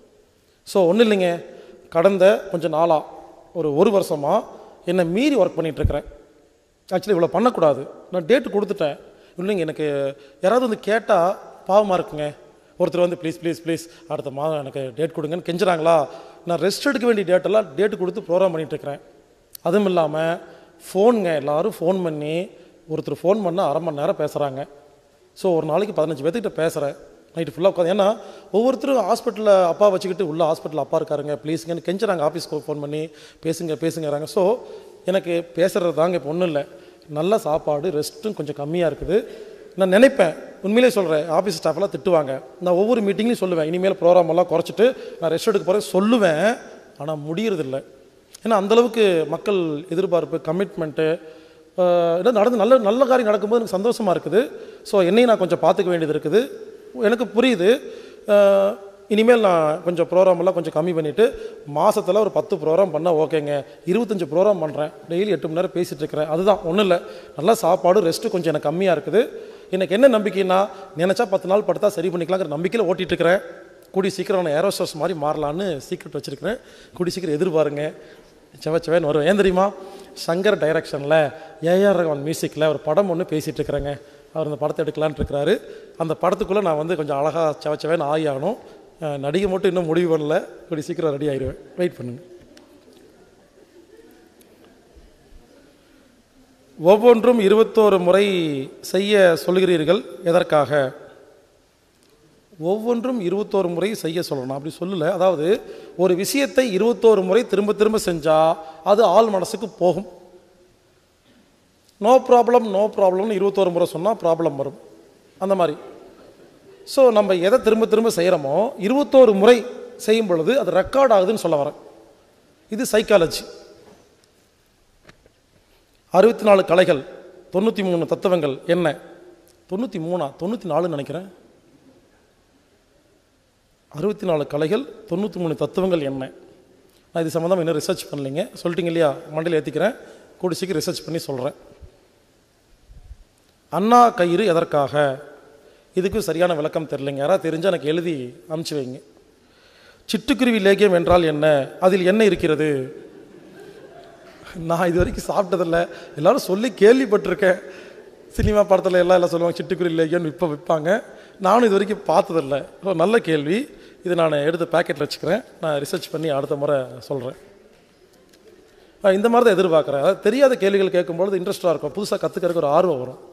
ஸோ ஒன்றும் இல்லைங்க கடந்த கொஞ்சம் நாளாக ஒரு ஒரு வருஷமாக என்னை மீறி ஒர்க் பண்ணிகிட்ருக்கிறேன் ஆக்சுவலி இவ்வளோ பண்ணக்கூடாது நான் டேட்டு கொடுத்துட்டேன் இல்லைங்க எனக்கு யாராவது வந்து கேட்டால் பாவமாக இருக்குங்க ஒருத்தர் வந்து ப்ளீஸ் ப்ளீஸ் ப்ளீஸ் அடுத்த மாதம் எனக்கு டேட் கொடுங்கன்னு கெஞ்சுறாங்களா நான் ரெஸ்ட் எடுக்க வேண்டிய டேட்டெல்லாம் டேட்டு கொடுத்து ப்ரோக்ராம் பண்ணிகிட்ருக்கிறேன் அதுவும் இல்லாமல் ஃபோனுங்க எல்லாரும் ஃபோன் பண்ணி ஒருத்தர் ஃபோன் பண்ணால் அரை மணி நேரம் பேசுகிறாங்க ஸோ ஒரு நாளைக்கு பதினஞ்சு பேர்த்துக்கிட்ட பேசுகிறேன் நைட்டு ஃபுல்லாக உட்காந்து ஏன்னா ஒவ்வொருத்தரும் ஹாஸ்பிட்டலில் அப்பா வச்சுக்கிட்டு உள்ள ஹாஸ்பிட்டல் அப்பா இருக்காருங்க ப்ளீஸுங்கன்னு கெஞ்சுறாங்க ஆஃபீஸ்க்கு ஃபோன் பண்ணி பேசுங்க பேசுங்கிறாங்க ஸோ எனக்கு பேசுகிறது தாங்க இப்போ ஒன்றும் இல்லை நல்ல சாப்பாடு ரெஸ்ட்டும் கொஞ்சம் கம்மியாக இருக்குது நான் நினைப்பேன் உண்மையிலே சொல்கிறேன் ஆஃபீஸ் ஸ்டாஃப்லாம் திட்டுவாங்க நான் ஒவ்வொரு மீட்டிங்லையும் சொல்லுவேன் இனிமேல் ப்ரோக்ராம் எல்லாம் குறைச்சிட்டு நான் ரெஸ்ட் எடுக்க போகிறேன் சொல்லுவேன் ஆனால் முடியறதில்ல ஏன்னா அந்தளவுக்கு மக்கள் எதிர்பார்ப்பு கமிட்மெண்ட்டு இதெல்லாம் நடந்து நல்ல நல்ல காரியம் நடக்கும்போது எனக்கு சந்தோஷமாக இருக்குது ஸோ என்னையும் நான் கொஞ்சம் பார்த்துக்க வேண்டியது இருக்குது எனக்கு புரியுது அஹ், இனிமேல் நான் கொஞ்சம் ப்ரோக்ராம் எல்லாம் கொஞ்சம் கம்மி பண்ணிவிட்டு மாசத்துல ஒரு பத்து ப்ரோக்ராம் பண்ணால் ஓகேங்க இருபத்தஞ்சு ப்ரோக்ராம் பண்ணுறேன் டெய்லி எட்டு மணி நேரம் பேசிகிட்டு இருக்கிறேன் அதுதான் ஒன்றும் இல்லை நல்லா சாப்பாடு ரெஸ்ட்டு கொஞ்சம் எனக்கு கம்மியாக இருக்குது எனக்கு என்ன நம்பிக்கைன்னா நினச்சா பத்து நாள் படுத்தா சரி பண்ணிக்கலாங்கிற நம்பிக்கையில் ஓட்டிகிட்டு இருக்கிறேன் கூடி சீக்கிரம் நான் ஏரோஸ்டர்ஸ் மாதிரி மாறலான்னு சீக்கிரட் வச்சுருக்கிறேன் கூடி சீக்கிரம் எதிர்பாருங்க செவ செவன்னு வரும் ஏன் தெரியுமா சங்கர் டைரக்ஷனில் ஏஆர் ரகவான் மியூசிக்கில் ஒரு படம் ஒன்று பேசிகிட்டு இருக்கிறேங்க அவர் அந்த படத்தை எடுக்கலான்னு இருக்கிறாரு அந்த படத்துக்குள்ளே நான் வந்து கொஞ்சம் அழகாக செவ செவன்னு ஆகி ஆகணும் அஹ் நடிகை மட்டும் இன்னும் முடிவு பண்ணல கூடி சீக்கிரம் ரெடி ஆயிடுவேன் வெயிட் பண்ணுங்க ஒவ்வொன்றும் இருபத்தோரு முறை செய்ய சொல்கிறீர்கள் எதற்காக ஒவ்வொன்றும் இருபத்தோரு முறை செய்ய சொல்லணும் அப்படி சொல்லல அதாவது ஒரு விஷயத்தை இருபத்தோரு முறை திரும்ப திரும்ப செஞ்சா அது ஆள் மனசுக்கு போகும் நோ ப்ராப்ளம் நோ ப்ராப்ளம்னு இருபத்தோரு முறை சொன்னால் ப்ராப்ளம் வரும் அந்த மாதிரி ஸோ நம்ம எதை திரும்ப திரும்ப செய்கிறோமோ இருபத்தோரு முறை செய்யும் பொழுது அது ரெக்கார்ட் ஆகுதுன்னு சொல்ல வரேன் இது சைக்காலஜி அறுபத்தி நாலு கலைகள் தொண்ணூற்றி மூணு தத்துவங்கள் என்ன தொண்ணூற்றி மூணா தொண்ணூற்றி நாலுன்னு நினைக்கிறேன் அறுபத்தி நாலு கலைகள் தொண்ணூற்றி மூணு தத்துவங்கள் என்ன நான் இது சம்மந்தம் இன்னும் ரிசர்ச் பண்ணலைங்க சொல்லிட்டீங்க இல்லையா மண்டையில் ஏற்றிக்கிறேன் கூடி சீக்கிரம் ரிசர்ச் பண்ணி சொல்கிறேன் அண்ணா கயிறு எதற்காக இதுக்கு சரியான விளக்கம் தெரிலைங்க யாராவது தெரிஞ்சால் எனக்கு எழுதி அனுப்பிச்சு வைங்க சிட்டுக்குருவி லேகியம் என்றால் என்ன அதில் என்ன இருக்கிறது நான் இது வரைக்கும் சாப்பிட்டதில்ல எல்லாரும் சொல்லி கேள்விப்பட்டிருக்கேன் சினிமா படத்தில் எல்லாம் எல்லாம் சொல்லுவாங்க சிட்டுக்குருவி லேகியம்னு இப்போ விற்பாங்க நானும் இது வரைக்கும் பார்த்ததில்ல ஒரு நல்ல கேள்வி இது நான் எடுத்து பேக்கெட்டில் வச்சுக்கிறேன் நான் ரிசர்ச் பண்ணி அடுத்த முறை சொல்கிறேன் இந்த மாதிரி தான் எதிர்பார்க்குறேன் அதாவது தெரியாத கேள்விகள் கேட்கும்பொழுது இன்ட்ரெஸ்டாக இருக்கும் புதுசாக கற்றுக்கிறதுக்கு ஒரு ஆர்வம் வரும்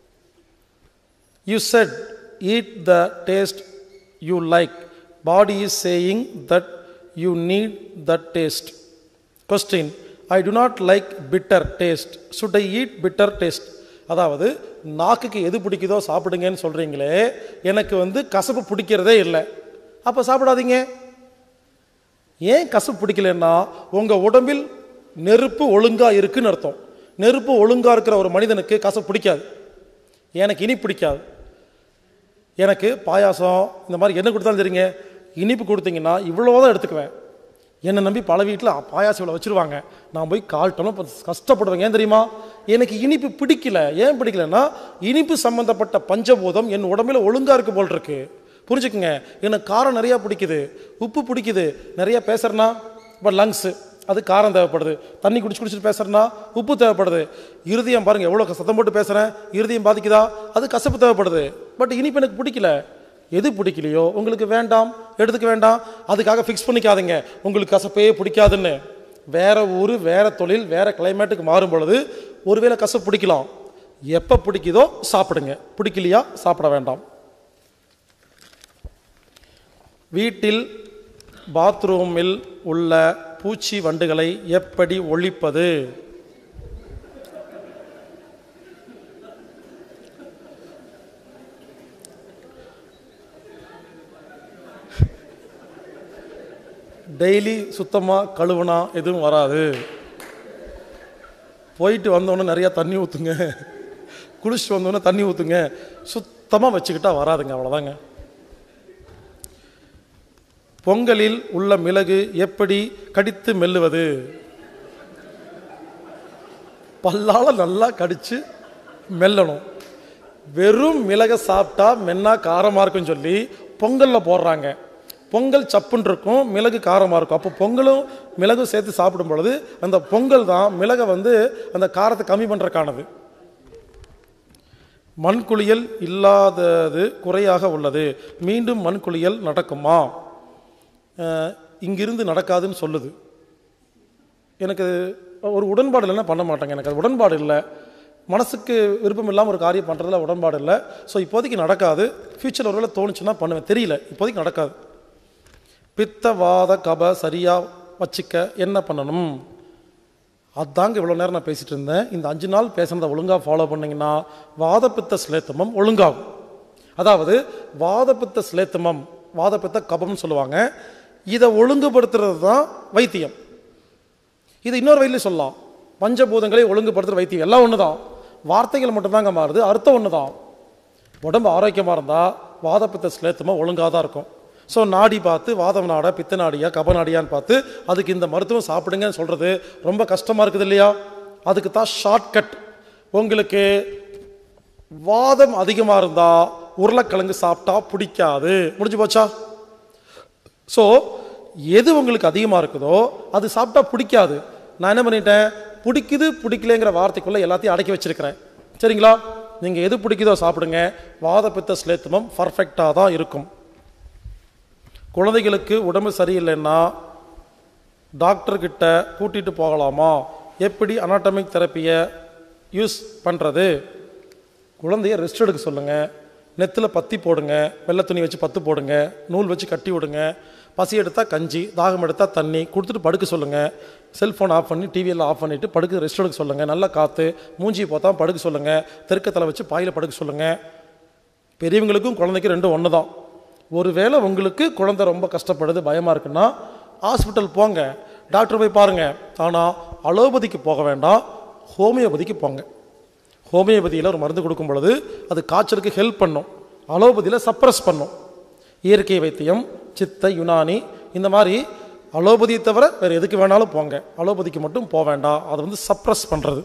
you said eat the taste you like body is saying that you need that taste question I do not like bitter taste should I eat bitter taste அதாவது நாக்குக்கு எது பிடிக்குதோ சாப்பிடுங்கன்னு சொல்கிறீங்களே எனக்கு வந்து கசப்பு பிடிக்கிறதே இல்லை அப்போ சாப்பிடாதீங்க ஏன் கசப்பு பிடிக்கலன்னா உங்கள் உடம்பில் நெருப்பு ஒழுங்காக இருக்குன்னு அர்த்தம் நெருப்பு ஒழுங்காக இருக்கிற ஒரு மனிதனுக்கு கசப்பு பிடிக்காது எனக்கு இனி பிடிக்காது எனக்கு பாயாசம் இந்த மாதிரி என்ன கொடுத்தாலும் சரிங்க இனிப்பு கொடுத்தீங்கன்னா இவ்வளோ தான் எடுத்துக்குவேன் என்னை நம்பி பல வீட்டில் பாயாசம் இவ்வளோ வச்சுருவாங்க நான் போய் கால் டம்ளர் ப- கஷ்டப்படுவேன் ஏன் தெரியுமா எனக்கு இனிப்பு பிடிக்கல ஏன் பிடிக்கலன்னா இனிப்பு சம்மந்தப்பட்ட பஞ்சபூதம் என் உடம்புல ஒழுங்காக இருக்கு போல் இருக்கு புரிஞ்சுக்குங்க எனக்கு காரம் நிறையா பிடிக்குது உப்பு பிடிக்குது நிறைய பேசுறேன்னா இப்போ லங்ஸு அது காரம் தேவைப்படுது தண்ணி குடிச்சு குடிச்சிட்டு பேசுறேன்னா உப்பு தேவைப்படுது இருதயம் பாருங்க எவ்வளோ சத்தம் போட்டு பேசுகிறேன் இருதயம் பாதிக்குதா அது கசப்பு தேவைப்படுது பட் இனிப்பு எனக்கு பிடிக்கல எது பிடிக்கலையோ உங்களுக்கு வேண்டாம் எடுத்துக்க வேண்டாம் அதுக்காக ஃபிக்ஸ் பண்ணிக்காதீங்க உங்களுக்கு கசப்பே பிடிக்காதுன்னு வேற ஊர் வேற தொழில் வேற கிளைமேட்டுக்கு மாறும் பொழுது ஒருவேளை கசப்பு பிடிக்கலாம் எப்போ பிடிக்குதோ சாப்பிடுங்க பிடிக்கலையா சாப்பிட வேண்டாம் வீட்டில் பாத்ரூமில் உள்ள பூச்சி வண்டுகளை எப்படி ஒழிப்பது டெய்லி சுத்தமாக கழுவுனா எதுவும் வராது போயிட்டு வந்தோடனே நிறையா தண்ணி ஊற்றுங்க குளிச்சுட்டு வந்தோடனே தண்ணி ஊற்றுங்க சுத்தமாக வச்சுக்கிட்டா வராதுங்க அவ்வளோதாங்க பொங்கலில் உள்ள மிளகு எப்படி கடித்து மெல்லுவது பல்லால நல்லா கடிச்சு மெல்லணும் வெறும் மிளகை சாப்பிட்டா மென்னா காரமாக இருக்குன்னு சொல்லி பொங்கலில் போடுறாங்க பொங்கல் சப்புன்னு இருக்கும் மிளகு காரமாக இருக்கும் அப்போ பொங்கலும் மிளகும் சேர்த்து சாப்பிடும் பொழுது அந்த பொங்கல் தான் மிளகை வந்து அந்த காரத்தை கம்மி பண்ணுறக்கானது மண்குளியல் இல்லாதது குறையாக உள்ளது மீண்டும் மண்குளியல் நடக்குமா அஹ், இங்கிருந்து நடக்காதுன்னு சொல்லுது எனக்கு ஒரு உடன்பாடு இல்லைன்னா பண்ண மாட்டேங்க எனக்கு அது உடன்பாடு இல்லை மனசுக்கு விருப்பம் இல்லாமல் ஒரு காரியம் பண்ணுறதுல உடன்பாடு இல்லை ஸோ இப்போதைக்கு நடக்காது ஃப்யூச்சரில் ஒருவேளை தோணுச்சுன்னா பண்ணுவேன் தெரியல இப்போதைக்கு நடக்காது பித்த வாத கப சரியாக வச்சுக்க என்ன பண்ணணும் அதாங்க இவ்வளோ நேரம் நான் பேசிட்டு இருந்தேன் இந்த அஞ்சு நாள் பேசுனதை ஒழுங்காக ஃபாலோ பண்ணீங்கன்னா வாதப்பித்த ஸ்லேத்தமம் ஒழுங்காகும் அதாவது வாதப்பித்த ஸ்லேத்தமம் வாதப்பித்த கபம்னு சொல்லுவாங்க இதை ஒழுங்குபடுத்துறது தான் வைத்தியம் இது இன்னொரு வழியில் சொல்லலாம் பஞ்சபூதங்களை ஒழுங்குபடுத்துகிற வைத்தியம் எல்லாம் ஒன்று தான் வார்த்தைகள் மட்டும்தாங்க மாறுது அர்த்தம் ஒன்று தான் உடம்பு ஆரோக்கியமாக இருந்தால் வாதப்பித்த ஸ்லேத்தமாக ஒழுங்காக தான் இருக்கும் ஸோ நாடி பார்த்து வாதம் நாடா பித்த நாடியா கப நாடியான்னு பார்த்து அதுக்கு இந்த மருத்துவம் சாப்பிடுங்கன்னு சொல்கிறது ரொம்ப கஷ்டமாக இருக்குது இல்லையா அதுக்கு தான் ஷார்ட்கட் உங்களுக்கு வாதம் அதிகமாக இருந்தால் உருளைக்கிழங்கு சாப்பிட்டா பிடிக்காது முடிஞ்சு போச்சா ஸோ எது உங்களுக்கு அதிகமாக இருக்குதோ அது சாப்பிட்டா பிடிக்காது நான் என்ன பண்ணிட்டேன் பிடிக்குது பிடிக்கலங்கிற வார்த்தைக்குள்ளே எல்லாத்தையும் அடக்கி வச்சிருக்கிறேன் சரிங்களா நீங்கள் எது பிடிக்குதோ சாப்பிடுங்க வாதப்பித்த ஸ்லேத்தமம் பர்ஃபெக்டாக தான் இருக்கும் குழந்தைகளுக்கு உடம்பு சரியில்லைன்னா டாக்டர்கிட்ட கூட்டிகிட்டு போகலாமா எப்படி அனாட்டமிக் தெரப்பியை யூஸ் பண்ணுறது குழந்தைய ரெஸ்ட் எடுக்க சொல்லுங்கள் நெத்தில் பத்தி போடுங்க வெள்ளை துணி வச்சு பத்து போடுங்க நூல் வச்சு கட்டி விடுங்க பசி எடுத்தால் கஞ்சி தாகம் எடுத்தால் தண்ணி கொடுத்துட்டு படுக்க சொல்லுங்கள் செல்ஃபோன் ஆஃப் பண்ணி டிவியெல்லாம் ஆஃப் பண்ணிவிட்டு படுக்க ரெஸ்ட் எடுக்க சொல்லுங்கள் நல்லா காற்று மூஞ்சி பார்த்தா படுக்க சொல்லுங்கள் தெருக்கத்தில் வச்சு பாயில் படுக்க சொல்லுங்கள் பெரியவங்களுக்கும் குழந்தைக்கும் ரெண்டும் ஒன்று தான் ஒருவேளை உங்களுக்கு குழந்தை ரொம்ப கஷ்டப்படுது பயமாக இருக்குன்னா ஹாஸ்பிட்டல் போங்க டாக்டர் போய் பாருங்கள் ஆனால் அலோபதிக்கு போக வேண்டாம் ஹோமியோபதிக்கு போங்க ஹோமியோபதியில் ஒரு மருந்து கொடுக்கும் பொழுது அது காய்ச்சலுக்கு ஹெல்ப் பண்ணும் அலோபதியில் சப்ரஸ் பண்ணும் இயற்கை வைத்தியம் சித்த யுனானி இந்த மாதிரி அலோபதியை தவிர வேறு எதுக்கு வேணாலும் போங்க அலோபதிக்கு மட்டும் போக வேண்டாம் அதை வந்து சப்ரஸ் பண்ணுறது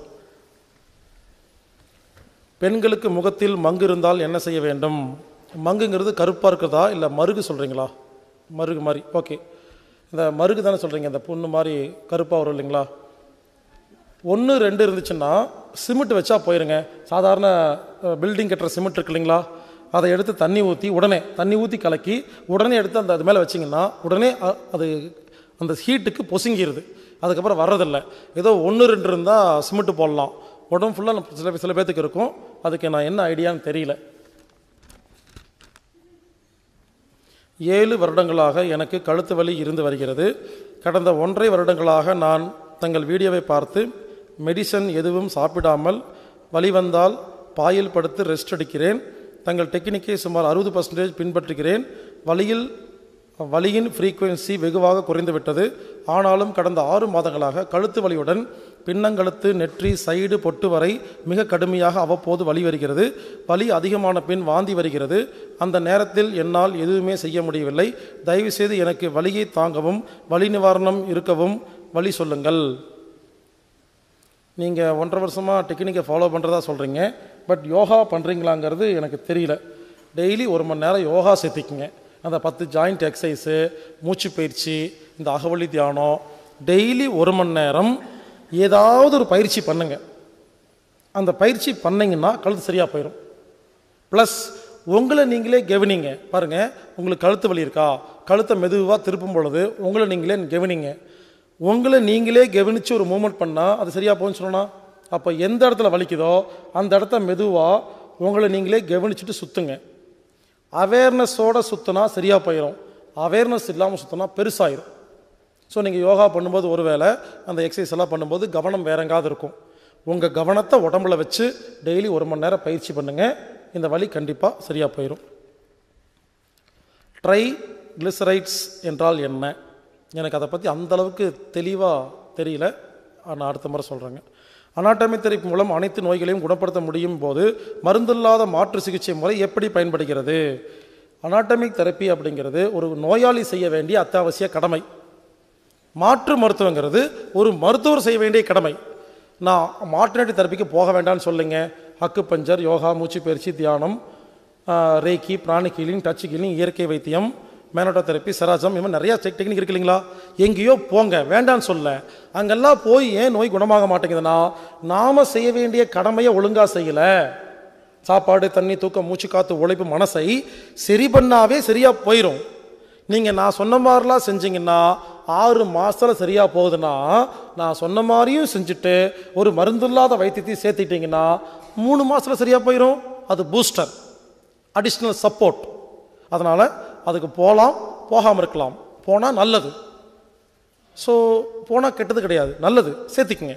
பெண்களுக்கு முகத்தில் மங்கு இருந்தால் என்ன செய்ய வேண்டும் மங்குங்கிறது கருப்பாக இருக்கிறதா இல்லை மருகு சொல்கிறீங்களா மருகு மாதிரி ஓகே இந்த மருகு தானே சொல்கிறீங்க இந்த புண்ணு மாதிரி கருப்பாக வரும் இல்லைங்களா ஒன்று ரெண்டு இருந்துச்சுன்னா சிமெண்ட் வச்சா போயிருங்க சாதாரண பில்டிங் கட்டுற சிமெண்ட் இருக்கு இல்லைங்களா அதை எடுத்து தண்ணி ஊற்றி உடனே தண்ணி ஊற்றி கலக்கி உடனே எடுத்து அந்த அது மேலே வச்சிங்கன்னா உடனே அ- அது அந்த ஹீட்டுக்கு பொசுங்கிடுது அதுக்கப்புறம் வர்றதில்ல ஏதோ ஒன்று ரெண்டு இருந்தால் சிமெண்ட் போடலாம் உடம்பு ஃபுல்லாக சில சில பேர்த்துக்கு இருக்கும் அதுக்கு நான் என்ன ஐடியான்னு தெரியல ஏழு வருடங்களாக எனக்கு கழுத்து வலி இருந்து வருகிறது கடந்த ஒன்றரை வருடங்களாக நான் தங்கள் வீடியோவை பார்த்து மெடிசன் எதுவும் சாப்பிடாமல் வலி வந்தால் பாயில் படுத்து ரெஸ்ட் எடுக்கிறேன் தங்கள் டெக்னிக்கை சுமார் அறுபது பர்சன்டேஜ் பின்பற்றுகிறேன் வலியில் வலியின் ஃப்ரீக்குவென்சி வெகுவாக குறைந்துவிட்டது ஆனாலும் கடந்த ஆறு மாதங்களாக கழுத்து வலியுடன் பின்னங்கழுத்து நெற்றி சைடு பொட்டு வரை மிக கடுமையாக அவ்வப்போது வலி வருகிறது வலி அதிகமான பின் வாந்தி வருகிறது அந்த நேரத்தில் என்னால் எதுவுமே செய்ய முடியவில்லை தயவுசெய்து எனக்கு வலியை தாங்கவும் வலி நிவாரணம் இருக்கவும் வழி சொல்லுங்கள் நீங்கள் ஒன்றரை வருஷமாக டெக்னிக்கை ஃபாலோ பண்ணுறதா சொல்கிறீங்க பட் யோகா பண்ணுறீங்களாங்கிறது எனக்கு தெரியல டெய்லி ஒரு மணி நேரம் யோகா சேர்த்திக்குங்க அந்த பத்து ஜாயிண்ட் எக்ஸசைஸு மூச்சு பயிற்சி இந்த அகவலி தியானம் டெய்லி ஒரு மணி நேரம் ஏதாவது ஒரு பயிற்சி பண்ணுங்க அந்த பயிற்சி பண்ணீங்கன்னா கழுத்து சரியாக போயிடும் ப்ளஸ் உங்களை நீங்களே கவனிங்க பாருங்கள் உங்களுக்கு கழுத்து வலி இருக்கா கழுத்தை மெதுவாக திருப்பும் பொழுது உங்களை நீங்களே கவனிங்க உங்களை நீங்களே கவனித்து ஒரு மூமெண்ட் பண்ணால் அது சரியாக போகும்னு சொன்னா அப்போ எந்த இடத்துல வலிக்குதோ அந்த இடத்த மெதுவாக உங்களை நீங்களே கவனிச்சுட்டு சுற்றுங்க அவேர்னஸோட சுற்றினா சரியாக போயிடும் அவேர்னஸ் இல்லாமல் சுற்றினா பெருசாயிரும் ஸோ நீங்கள் யோகா பண்ணும்போது ஒருவேளை அந்த எக்ஸசைஸ் எல்லாம் பண்ணும்போது கவனம் வேற எங்காவது இருக்கும் உங்கள் கவனத்தை உடம்புல வச்சு டெய்லி ஒரு மணி நேரம் பயிற்சி பண்ணுங்கள் இந்த வலி கண்டிப்பாக சரியாக போயிடும் ட்ரை கிளிசரைட்ஸ் என்றால் என்ன எனக்கு அதை பற்றி அந்த அளவுக்கு தெளிவாக தெரியல நான் அடுத்த முறை சொல்கிறேங்க அனாட்டமி தெரப்பி மூலம் அனைத்து நோய்களையும் குணப்படுத்த முடியும் போது மருந்தில்லாத மாற்று சிகிச்சை முறை எப்படி பயன்படுகிறது அனாட்டமிக் தெரப்பி அப்படிங்கிறது ஒரு நோயாளி செய்ய வேண்டிய அத்தியாவசிய கடமை மாற்று மருத்துவங்கிறது ஒரு மருத்துவர் செய்ய வேண்டிய கடமை நான் மாற்றுநேட்டி தெரப்பிக்கு போக வேண்டாம்னு சொல்லுங்க ஹக்கு பஞ்சர் யோகா மூச்சு பயிற்சி தியானம் ஆஹ், ரேக்கி பிராணி ஹீலிங் டச் ஹீலிங் இயற்கை வைத்தியம் மேனோட்டா தெரப்பி சராஜம் இவன் நிறையா டெக்னிக் இருக்கு இல்லைங்களா எங்கேயோ போங்க வேண்டான்னு சொல்ல அங்கெல்லாம் போய் ஏன் நோய் குணமாக மாட்டேங்குதுன்னா நாம செய்ய வேண்டிய கடமையை ஒழுங்கா செய்யல சாப்பாடு தண்ணி தூக்கம் மூச்சு காத்து உழைப்பு மனசை சரி பண்ணாவே சரியா போயிடும் நீங்க நான் சொன்ன மாதிரிலாம் செஞ்சீங்கன்னா ஆறு மாசத்துல சரியா போகுதுன்னா நான் சொன்ன மாதிரியும் செஞ்சுட்டு ஒரு மருந்தில்லாத வைத்தியத்தையும் சேர்த்துட்டீங்கன்னா மூணு மாசத்துல சரியா போயிடும் அது பூஸ்டர் அடிஷ்னல் சப்போர்ட் அதனால அதுக்கு போகலாம் போகாமல் இருக்கலாம் போனால் நல்லது ஸோ போனால் கெட்டது கிடையாது நல்லது சேர்த்துக்குங்க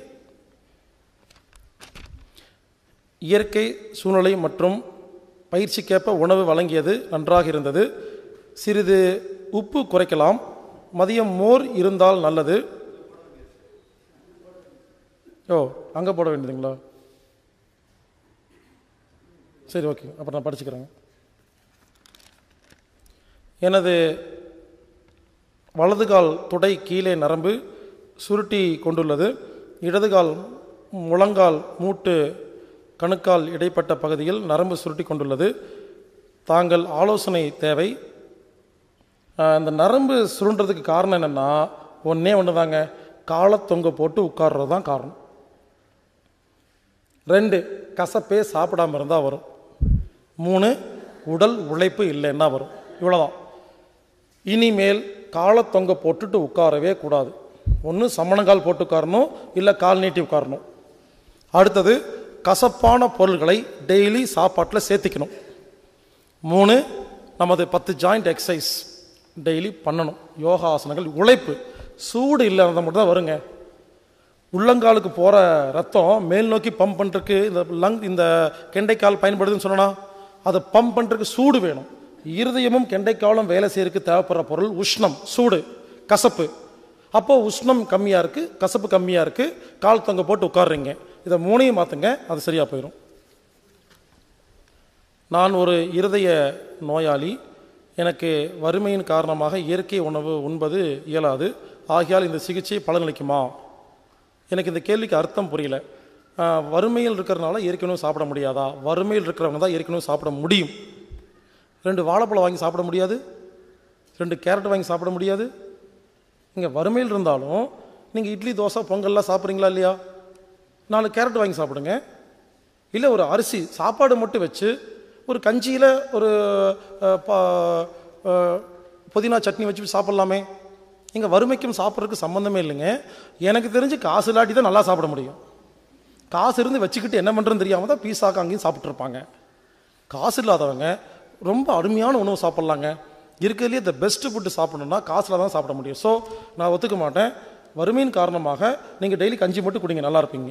இயற்கை சூழ்நிலை மற்றும் பயிற்சிக்கேற்ப உணவு வழங்கியது நன்றாக இருந்தது சிறிது உப்பு குறைக்கலாம் மதியம் மோர் இருந்தால் நல்லது ஓ அங்கே போட வேண்டியதுங்களா சரி ஓகே அப்புறம் நான் படிச்சுக்கிறேங்க எனது வலதுகால் தொடை கீழே நரம்பு சுருட்டி கொண்டுள்ளது இடதுகால் முழங்கால் மூட்டு கணுக்கால் இடைப்பட்ட பகுதியில் நரம்பு சுருட்டி கொண்டுள்ளது தாங்கள் ஆலோசனை தேவை ஆஹ் இந்த நரம்பு சுருண்டுறதுக்கு காரணம் என்னென்னா ஒன்றே ஒன்று தாங்க காலத்தொங்க போட்டு உட்கார்றது தான் காரணம் ரெண்டு கசப்பே சாப்பிடாம இருந்தால் வரும் மூணு உடல் உழைப்பு இல்லைன்னா வரும் இவ்வளோதான் இனிமேல் காலை தொங்க போட்டுட்டு உட்காரவே கூடாது ஒன்று சமணங்கால் போட்டு உட்காரணும் இல்லை கால் நீட்டி உட்காரணும் அடுத்தது கசப்பான பொருள்களை டெய்லி சாப்பாட்டில் சேர்த்திக்கணும் மூணு நமது பத்து ஜாயிண்ட் எக்ஸசைஸ் டெய்லி பண்ணணும் யோகா ஆசனங்கள் உழைப்பு சூடு இல்லாத மட்டும் தான் வருங்க உள்ளங்காலுக்கு போகிற ரத்தம் மேல் நோக்கி பம்ப் பண்ணுறதுக்கு இந்த லங் இந்த கெண்டைக்கால் பயன்படுதுன்னு சொன்னா அதை பம்ப் பண்ணுறதுக்கு சூடு வேணும் இருதயமும் கெண்டைக்காலும் வேலை செய்யறதுக்கு தேவைப்படுற பொருள் உஷ்ணம் சூடு கசப்பு அப்போ உஷ்ணம் கம்மியாக இருக்குது கசப்பு கம்மியாக இருக்குது கால் தொங்க போட்டு உட்காடுறீங்க இதை மூணையும் மாற்றுங்க அது சரியாக போயிடும் நான் ஒரு இருதய நோயாளி எனக்கு வறுமையின் காரணமாக இயற்கை உணவு உண்பது இயலாது ஆகையால் இந்த சிகிச்சை பலனளிக்குமா எனக்கு இந்த கேள்விக்கு அர்த்தம் புரியல ஆஹ், வறுமையில் இருக்கிறனால இயற்கை உணவு சாப்பிட முடியாதா வறுமையில் இருக்கிறவங்க தான் இயற்கை உணவு சாப்பிட முடியும் ரெண்டு வாழைப்பழம் வாங்கி சாப்பிட முடியாது ரெண்டு கேரட் வாங்கி சாப்பிட முடியாது நீங்கள் வறுமையில் இருந்தாலும் நீங்கள் இட்லி தோசை பொங்கல்லாம் சாப்பிட்றீங்களா இல்லையா நாலு கேரட் வாங்கி சாப்பிடுங்க இல்லை ஒரு அரிசி சாப்பாடு மட்டும் வச்சு ஒரு கஞ்சியில் ஒரு அஹ், பா- அஹ், புதினா சட்னி வச்சு சாப்பிட்லாமே இங்கே வறுமைக்கும் சாப்பிட்றதுக்கு சம்மந்தமே இல்லைங்க எனக்கு தெரிஞ்சு காசு இல்லாட்டி தான் நல்லா சாப்பிட முடியும் காசு இருந்து வச்சுக்கிட்டு என்ன பண்ணுறதுன்னு தெரியாமல் தான் பீஸாக்கு அங்கேயும் சாப்பிட்ருப்பாங்க காசு இல்லாதவங்க ரொம்ப அருமையான உணவு சாப்பிட்லாங்க இருக்கிறதுலேயே த பெஸ்ட் ஃபுட்டு சாப்பிடணும்னா காசில் தான் சாப்பிட முடியும் ஸோ நான் ஒத்துக்க மாட்டேன் வறுமையின் காரணமாக நீங்கள் டெய்லி கஞ்சி மட்டும் குடிங்க நல்லா இருப்பீங்க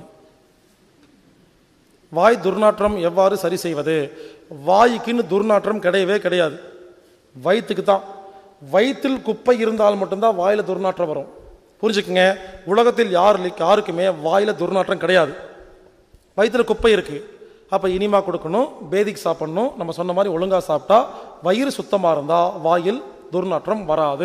வாய் துர்நாற்றம் எவ்வாறு சரி செய்வது வாய்க்குன்னு துர்நாற்றம் கிடையவே கிடையாது வயிற்றுக்கு தான் வயிற்றில் குப்பை இருந்தால் மட்டும்தான் வாயில் துர்நாற்றம் வரும் புரிஞ்சுக்குங்க உலகத்தில் யார் யாருக்குமே வாயில் துர்நாற்றம் கிடையாது வயிற்றுல குப்பை இருக்கு அப்போ இனிமா கொடுக்கணும் பேதிக்கு சாப்பிடணும் நம்ம சொன்ன மாதிரி ஒழுங்காக சாப்பிட்டா வயிறு சுத்தமாக இருந்தால் வாயில் துர்நாற்றம் வராது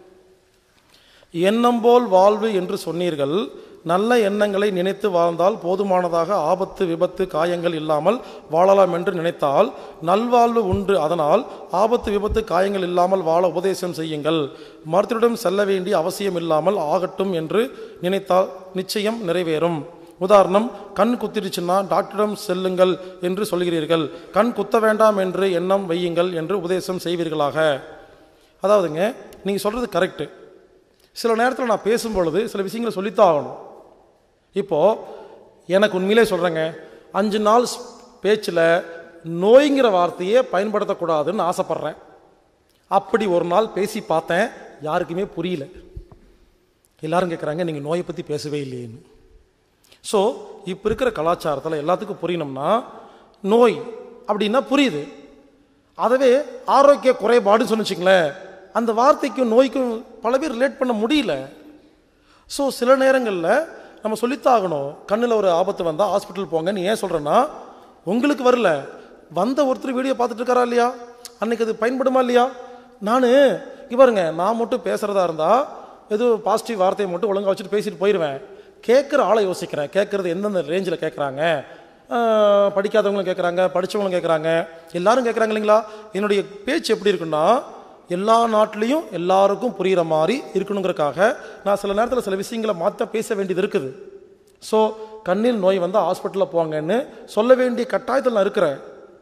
எண்ணம் போல் வாழ்வு என்று சொன்னீர்கள் நல்ல எண்ணங்களை நினைத்து வாழ்ந்தால் போதுமானதாக ஆபத்து விபத்து காயங்கள் இல்லாமல் வாழலாம் என்று நினைத்தால் நல்வாழ்வு உண்டு அதனால் ஆபத்து விபத்து காயங்கள் இல்லாமல் வாழ உபதேசம் செய்யுங்கள் மருத்துவரிடம் செல்ல வேண்டிய அவசியம் இல்லாமல் ஆகட்டும் என்று நினைத்தால் நிச்சயம் நிறைவேறும் உதாரணம் கண் குத்திருச்சுன்னா டாக்டரிடம் செல்லுங்கள் என்று சொல்கிறீர்கள் கண் குத்த வேண்டாம் என்று எண்ணம் வையுங்கள் என்று உபதேசம் செய்வீர்களாக அதாவதுங்க நீங்கள் சொல்கிறது கரெக்டு சில நேரத்தில் நான் பேசும் பொழுது சில விஷயங்களை சொல்லித்தான் ஆகணும் இப்போது எனக்கு உண்மையிலே சொல்கிறேங்க அஞ்சு நாள் பேச்சில் நோய்ங்கிற வார்த்தையே பயன்படுத்தக்கூடாதுன்னு ஆசைப்பட்றேன் அப்படி ஒரு நாள் பேசி பார்த்தேன் யாருக்குமே புரியல எல்லாரும் கேட்குறாங்க நீங்கள் நோயை பற்றி பேசவே இல்லையேன்னு ஸோ இப்போ இருக்கிற கலாச்சாரத்தில் எல்லாத்துக்கும் புரியணும்னா நோய் அப்படின்னா புரியுது அதவே ஆரோக்கிய குறைபாடுன்னு சொன்னிச்சிங்களேன் அந்த வார்த்தைக்கும் நோய்க்கும் பல பேர் ரிலேட் பண்ண முடியல ஸோ சில நேரங்களில் நம்ம சொல்லித்தாகணும் கண்ணில் ஒரு ஆபத்து வந்தால் ஹாஸ்பிட்டல் போங்கன்னு ஏன் சொல்கிறேன்னா உங்களுக்கு வரல வந்த ஒருத்தர் வீடியோ பார்த்துட்டு இருக்காரா இல்லையா அன்னைக்கு அது பயன்படுமா இல்லையா நான் பாருங்க நான் மட்டும் பேசுகிறதா இருந்தால் ஏதோ பாசிட்டிவ் வார்த்தையை மட்டும் ஒழுங்கா வச்சுட்டு பேசிட்டு போயிடுவேன் கேட்குற ஆளை யோசிக்கிறேன் கேட்குறது எந்தெந்த ரேஞ்சில் கேட்குறாங்க படிக்காதவங்களும் கேட்குறாங்க படித்தவங்களும் கேட்குறாங்க எல்லாரும் கேட்குறாங்க இல்லைங்களா என்னுடைய பேச்சு எப்படி இருக்குன்னா எல்லா நாட்டிலையும் எல்லாருக்கும் புரிகிற மாதிரி இருக்கணுங்கிறக்காக நான் சில நேரத்தில் சில விஷயங்களை மாற்ற பேச வேண்டியது இருக்குது ஸோ கண்ணில் நோய் வந்தால் ஹாஸ்பிட்டலில் போங்கன்னு சொல்ல வேண்டிய கட்டாயத்தில் நான் இருக்கிறேன்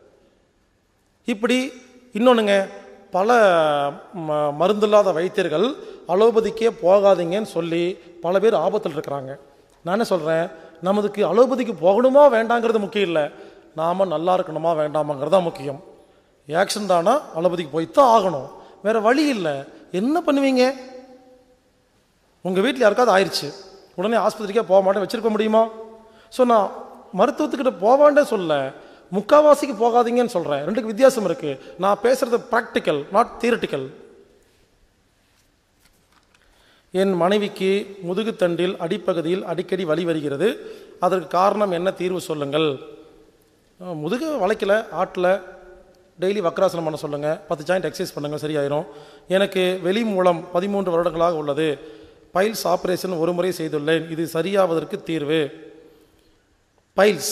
இப்படி இன்னொன்றுங்க பல ம- மருந்தில்லாத வைத்தியர்கள் அலோபதிக்கே போகாதீங்கன்னு சொல்லி பல பேர் ஆபத்தில் இருக்கிறாங்க நான் என்ன சொல்கிறேன் நமதுக்கு அலோபதிக்கு போகணுமா வேண்டாங்கிறது முக்கியம் இல்லை நாம் நல்லா இருக்கணுமா வேண்டாமாங்கிறது தான் முக்கியம் ஆக்ஷன் தானா அலோபதிக்கு போய்த்தான் ஆகணும் வேற வழி இல்லை என்ன பண்ணுவீங்க உங்கள் வீட்டில் யாருக்காவது ஆயிடுச்சு உடனே ஆஸ்பத்திரிக்கே போக மாட்டேன் வச்சிருக்க முடியுமா ஸோ நான் மருத்துவத்துக்கிட்ட போவாண்டே சொல்ல முக்காவாசிக்கு போகாதீங்கன்னு சொல்கிறேன் ரெண்டுக்கு வித்தியாசம் இருக்கு நான் பேசுறது ப்ராக்டிக்கல் நாட் தியரட்டிக்கல் என் மனைவிக்கு முதுகுத்தண்டில் அடிப்பகுதியில் அடிக்கடி வலி வருகிறது அதற்கு காரணம் என்ன தீர்வு சொல்லுங்கள் அஹ், முதுகு வளைக்கல ஆட்டில் டெய்லி வக்ராசனம் பண்ண சொல்லுங்கள் பத்து ஜாயிண்ட் எக்ஸசைஸ் பண்ணுங்கள் சரியாயிரும் எனக்கு வெளி மூலம் பதிமூன்று வருடங்களாக உள்ளது பைல்ஸ் ஆபரேஷன் ஒரு முறை செய்துள்ளேன் இது சரியாவதற்கு தீர்வு பைல்ஸ்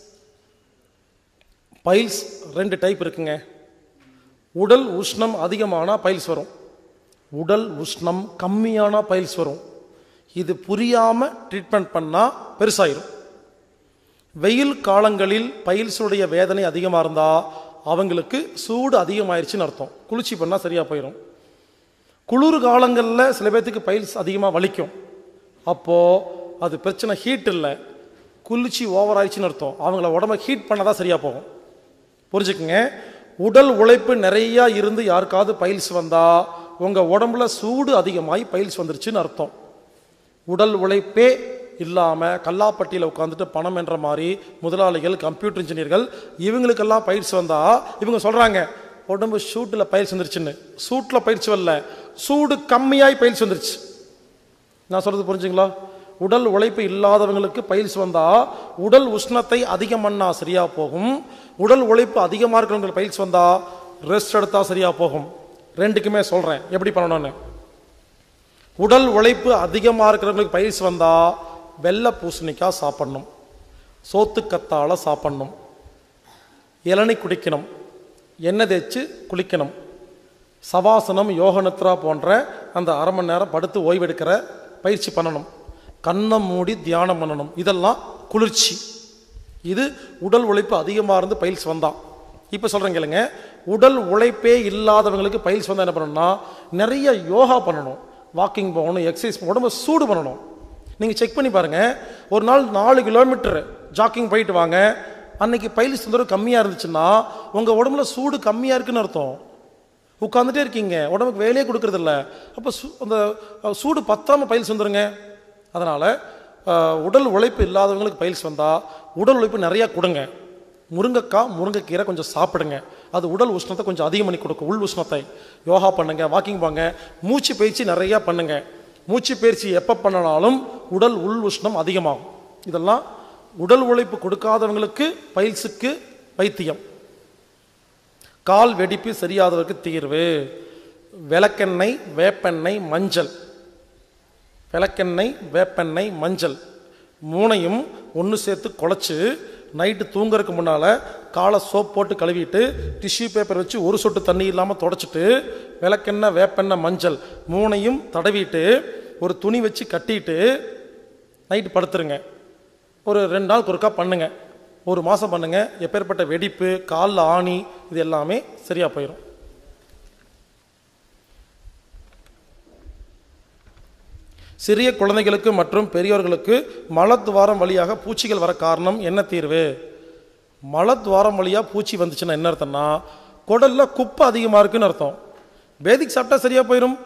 பைல்ஸ் ரெண்டு டைப் இருக்குங்க உடல் உஷ்ணம் அதிகமானால் பைல்ஸ் வரும் உடல் உஷ்ணம் கம்மியான பைல்ஸ் வரும் இது புரியாமல் ட்ரீட்மெண்ட் பண்ணால் பெருசாயிரும் வெயில் காலங்களில் பைல்ஸுடைய வேதனை அதிகமாக இருந்தால் அவங்களுக்கு சூடு அதிகமாயிருச்சுன்னு அர்த்தம் குளிர்ச்சி பண்ணால் சரியாக போயிடும் குளிர் காலங்களில் சில பேர்த்துக்கு பைல்ஸ் அதிகமாக வலிக்கும் அப்போது அது பிரச்சனை ஹீட் இல்லை குளிர்ச்சி ஓவர் ஆயிடுச்சுன்னு அர்த்தம் அவங்கள உடம்ப ஹீட் பண்ணால் தான் சரியாக போகும் புரிஞ்சுக்குங்க உடல் உழைப்பு நிறையா இருந்து யாருக்காவது பைல்ஸ் வந்தால் உங்கள் உடம்புல சூடு அதிகமாகி பைல்ஸ் வந்துருச்சுன்னு அர்த்தம் உடல் உழைப்பே இல்லாமல் கல்லாப்பட்டியில் உட்காந்துட்டு பணம் என்ற மாதிரி முதலாளிகள் கம்ப்யூட்டர் இன்ஜினியர்கள் இவங்களுக்கெல்லாம் பயிற்சி வந்தால் இவங்க சொல்கிறாங்க உடம்பு சூட்டில் பயிற்சி வந்துருச்சுன்னு சூட்டில் பயிற்சி வரல சூடு கம்மியாய் பயிற்சி வந்துருச்சு நான் சொல்றது புரிஞ்சுங்களா உடல் உழைப்பு இல்லாதவங்களுக்கு பயில்ஸ் வந்தா உடல் உஷ்ணத்தை அதிகம் பண்ணா சரியா போகும் உடல் உழைப்பு அதிகமாக இருக்கிறவங்களுக்கு பயில்ஸ் வந்தா ரெஸ்ட் எடுத்தா சரியா போகும் ரெண்டுக்குமே சொல்றேன் எப்படி பண்ணணும்னு உடல் உழைப்பு அதிகமாக இருக்கிறவங்களுக்கு பயிற்சி வந்தா வெள்ளை பூசணிக்காய் சாப்பிடணும் சோத்துக்கத்தாழை சாப்பிடணும் இளநீ குடிக்கணும் எண்ணெய் தேய்ச்சி குளிக்கணும் சவாசனம் யோக நித்ரா போன்ற அந்த அரை மணி நேரம் படுத்து ஓய்வெடுக்கிற பயிற்சி பண்ணணும் கண்ணை மூடி தியானம் பண்ணணும் இதெல்லாம் குளிர்ச்சி இது உடல் உழைப்பு அதிகமாக இருந்து பயிற்சி வந்தான் இப்போ சொல்கிறேன் கேளுங்க உடல் உழைப்பே இல்லாதவங்களுக்கு பயிற்சி வந்தால் என்ன பண்ணணும்னா நிறைய யோகா பண்ணணும் வாக்கிங் போகணும் எக்ஸசைஸ் உடம்பு சூடு பண்ணணும் நீங்கள் செக் பண்ணி பாருங்கள் ஒரு நாள் நாலு கிலோமீட்டர் ஜாக்கிங் போயிட்டு வாங்க அன்னைக்கு பயிற்சி தொந்தரவு கம்மியாக இருந்துச்சுன்னா உங்கள் உடம்புல சூடு கம்மியாக இருக்குன்னு அர்த்தம் உட்காந்துட்டே இருக்கீங்க உடம்புக்கு வேலையே கொடுக்கறது இல்ல அப்போ சூ அந்த அஹ், சூடு பத்தாம பயில்ஸ் வந்துருங்க அதனால் உடல் உழைப்பு இல்லாதவங்களுக்கு பயில்ஸ் வந்தால் உடல் உழைப்பு நிறையா கொடுங்க முருங்கைக்காய் முருங்கைக்கீரை கொஞ்சம் சாப்பிடுங்க அது உடல் உஷ்ணத்தை கொஞ்சம் அதிகம் பண்ணி கொடுக்கும் உள் உஷ்ணத்தை யோகா பண்ணுங்க வாக்கிங் போங்க மூச்சு பயிற்சி நிறையா பண்ணுங்க மூச்சு பயிற்சி எப்போ பண்ணனாலும் உடல் உள் உஷ்ணம் அதிகமாகும் இதெல்லாம் உடல் உழைப்பு கொடுக்காதவங்களுக்கு பயில்ஸுக்கு வைத்தியம் கால் வெடிப்பு சரியாதவருக்கு தீர்வு விளக்கெண்ணெய் வேப்பெண்ணெய் மஞ்சள் விளக்கெண்ணெய் வேப்பெண்ணெய் மஞ்சள் மூணையும் ஒன்று சேர்த்து குழச்சி நைட்டு தூங்குறதுக்கு முன்னால் காலை சோப் போட்டு கழுவிட்டு டிஷ்யூ பேப்பர் வச்சு ஒரு சொட்டு தண்ணி இல்லாமல் தொடச்சிட்டு விளக்கெண்ணெய் வேப்பெண்ணெய் மஞ்சள் மூணையும் தடவிட்டு ஒரு துணி வச்சு கட்டிட்டு நைட்டு படுத்துருங்க ஒரு ரெண்டு நாளுக்கு ஒருக்கா பண்ணுங்க ஒரு மாதம் பண்ணுங்க எப்பேற்பட்ட வெடிப்பு காலில் ஆணி இது எல்லாமே சரியாக போயிடும் சிறிய குழந்தைகளுக்கு மற்றும் பெரியோர்களுக்கு மலத்துவாரம் வழியாக பூச்சிகள் வர காரணம் என்ன தீர்வு மலத்துவாரம் வழியாக பூச்சி வந்துச்சுன்னா என்ன அர்த்தம்னா குடல்ல குப்பை அதிகமாக இருக்குன்னு அர்த்தம் பேதிக் சாப்பிட்டா சரியா போயிடும்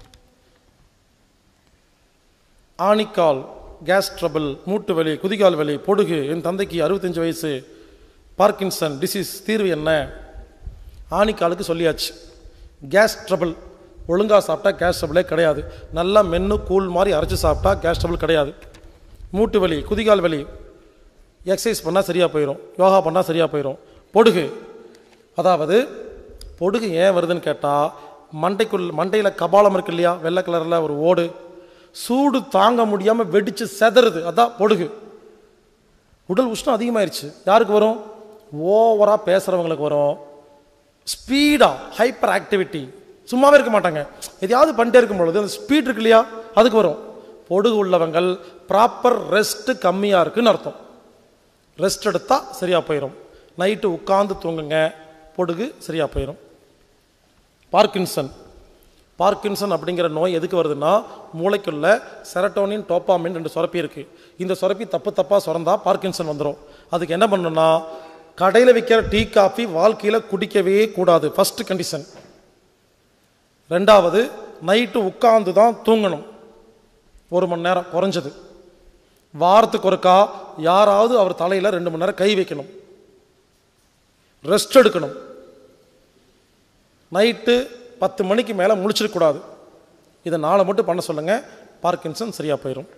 ஆணிக்கால் கேஸ் ட்ரபிள் மூட்டு வலி குதிகால் வலி பொடுகு என் தந்தைக்கு அறுபத்தஞ்சு வயசு பார்க்கின்சன் டிசீஸ் தீர்வு என்ன ஆணிக்காலுக்கு சொல்லியாச்சு கேஸ் ட்ரபிள் ஒழுங்காக சாப்பிட்டா கேஸ் ட்ரபிளே கிடையாது நல்லா மென்று கூழ் மாதிரி அரைச்சி சாப்பிட்டா கேஸ் ட்ரபிள் கிடையாது மூட்டு வலி குதிகால் வலி எக்ஸசைஸ் பண்ணால் சரியாக போயிடும் யோகா பண்ணால் சரியாக போயிடும் பொடுகு அதாவது பொடுகு ஏன் வருதுன்னு கேட்டால் மண்டைக்குள் மண்டையில் கபாலம் இருக்கு இல்லையா வெள்ளை கலரில் ஒரு ஓடு சூடு தாங்க முடியாமல் வெடிச்சு செதறுது அதான் பொடுகு உடல் உஷ்ணம் அதிகமாயிருச்சு யாருக்கு வரும் ஓவராக பேசுகிறவங்களுக்கு வரும் ஸ்பீடாக ஹைப்பர் ஆக்டிவிட்டி சும்மாவே இருக்க மாட்டாங்க எதையாவது பண்ணிட்டே இருக்கும் பொழுது அந்த ஸ்பீட் இருக்கு இல்லையா அதுக்கு வரும் பொடுகு உள்ளவங்கள் ப்ராப்பர் ரெஸ்ட் கம்மியாக இருக்குன்னு அர்த்தம் ரெஸ்ட் எடுத்தால் சரியாக போயிடும் நைட்டு உட்காந்து தூங்குங்க பொடுகு சரியாக போயிடும் பார்க்கின்சன் பார்க்கின்சன் அப்படிங்கிற நோய் எதுக்கு வருதுன்னா மூளைக்குள்ள செரட்டோனின் டோப்பாமின் ரெண்டு சுரப்பி இருக்கு இந்த சுரப்பி தப்பு தப்பாக சுரந்தா பார்க்கின்சன் வந்துடும் அதுக்கு என்ன பண்ணணும்னா கடையில் விற்கிற டீ காஃபி வாழ்க்கையில் குடிக்கவே கூடாது ஃபர்ஸ்ட் கண்டிஷன் ரெண்டாவது நைட்டு உட்காந்து தான் தூங்கணும் ஒரு மணி நேரம் குறைஞ்சது வாரத்துக்கு ஒருக்கா யாராவது அவர் தலையில் ரெண்டு மணி நேரம் கை வைக்கணும் ரெஸ்ட் எடுக்கணும் நைட்டு பத்து மணிக்கு மேலே முழிச்சிடக்கூடாது இதை நாளை மட்டும் பண்ண சொல்லுங்க பார்க்கின்சன் சரியாக போயிடும்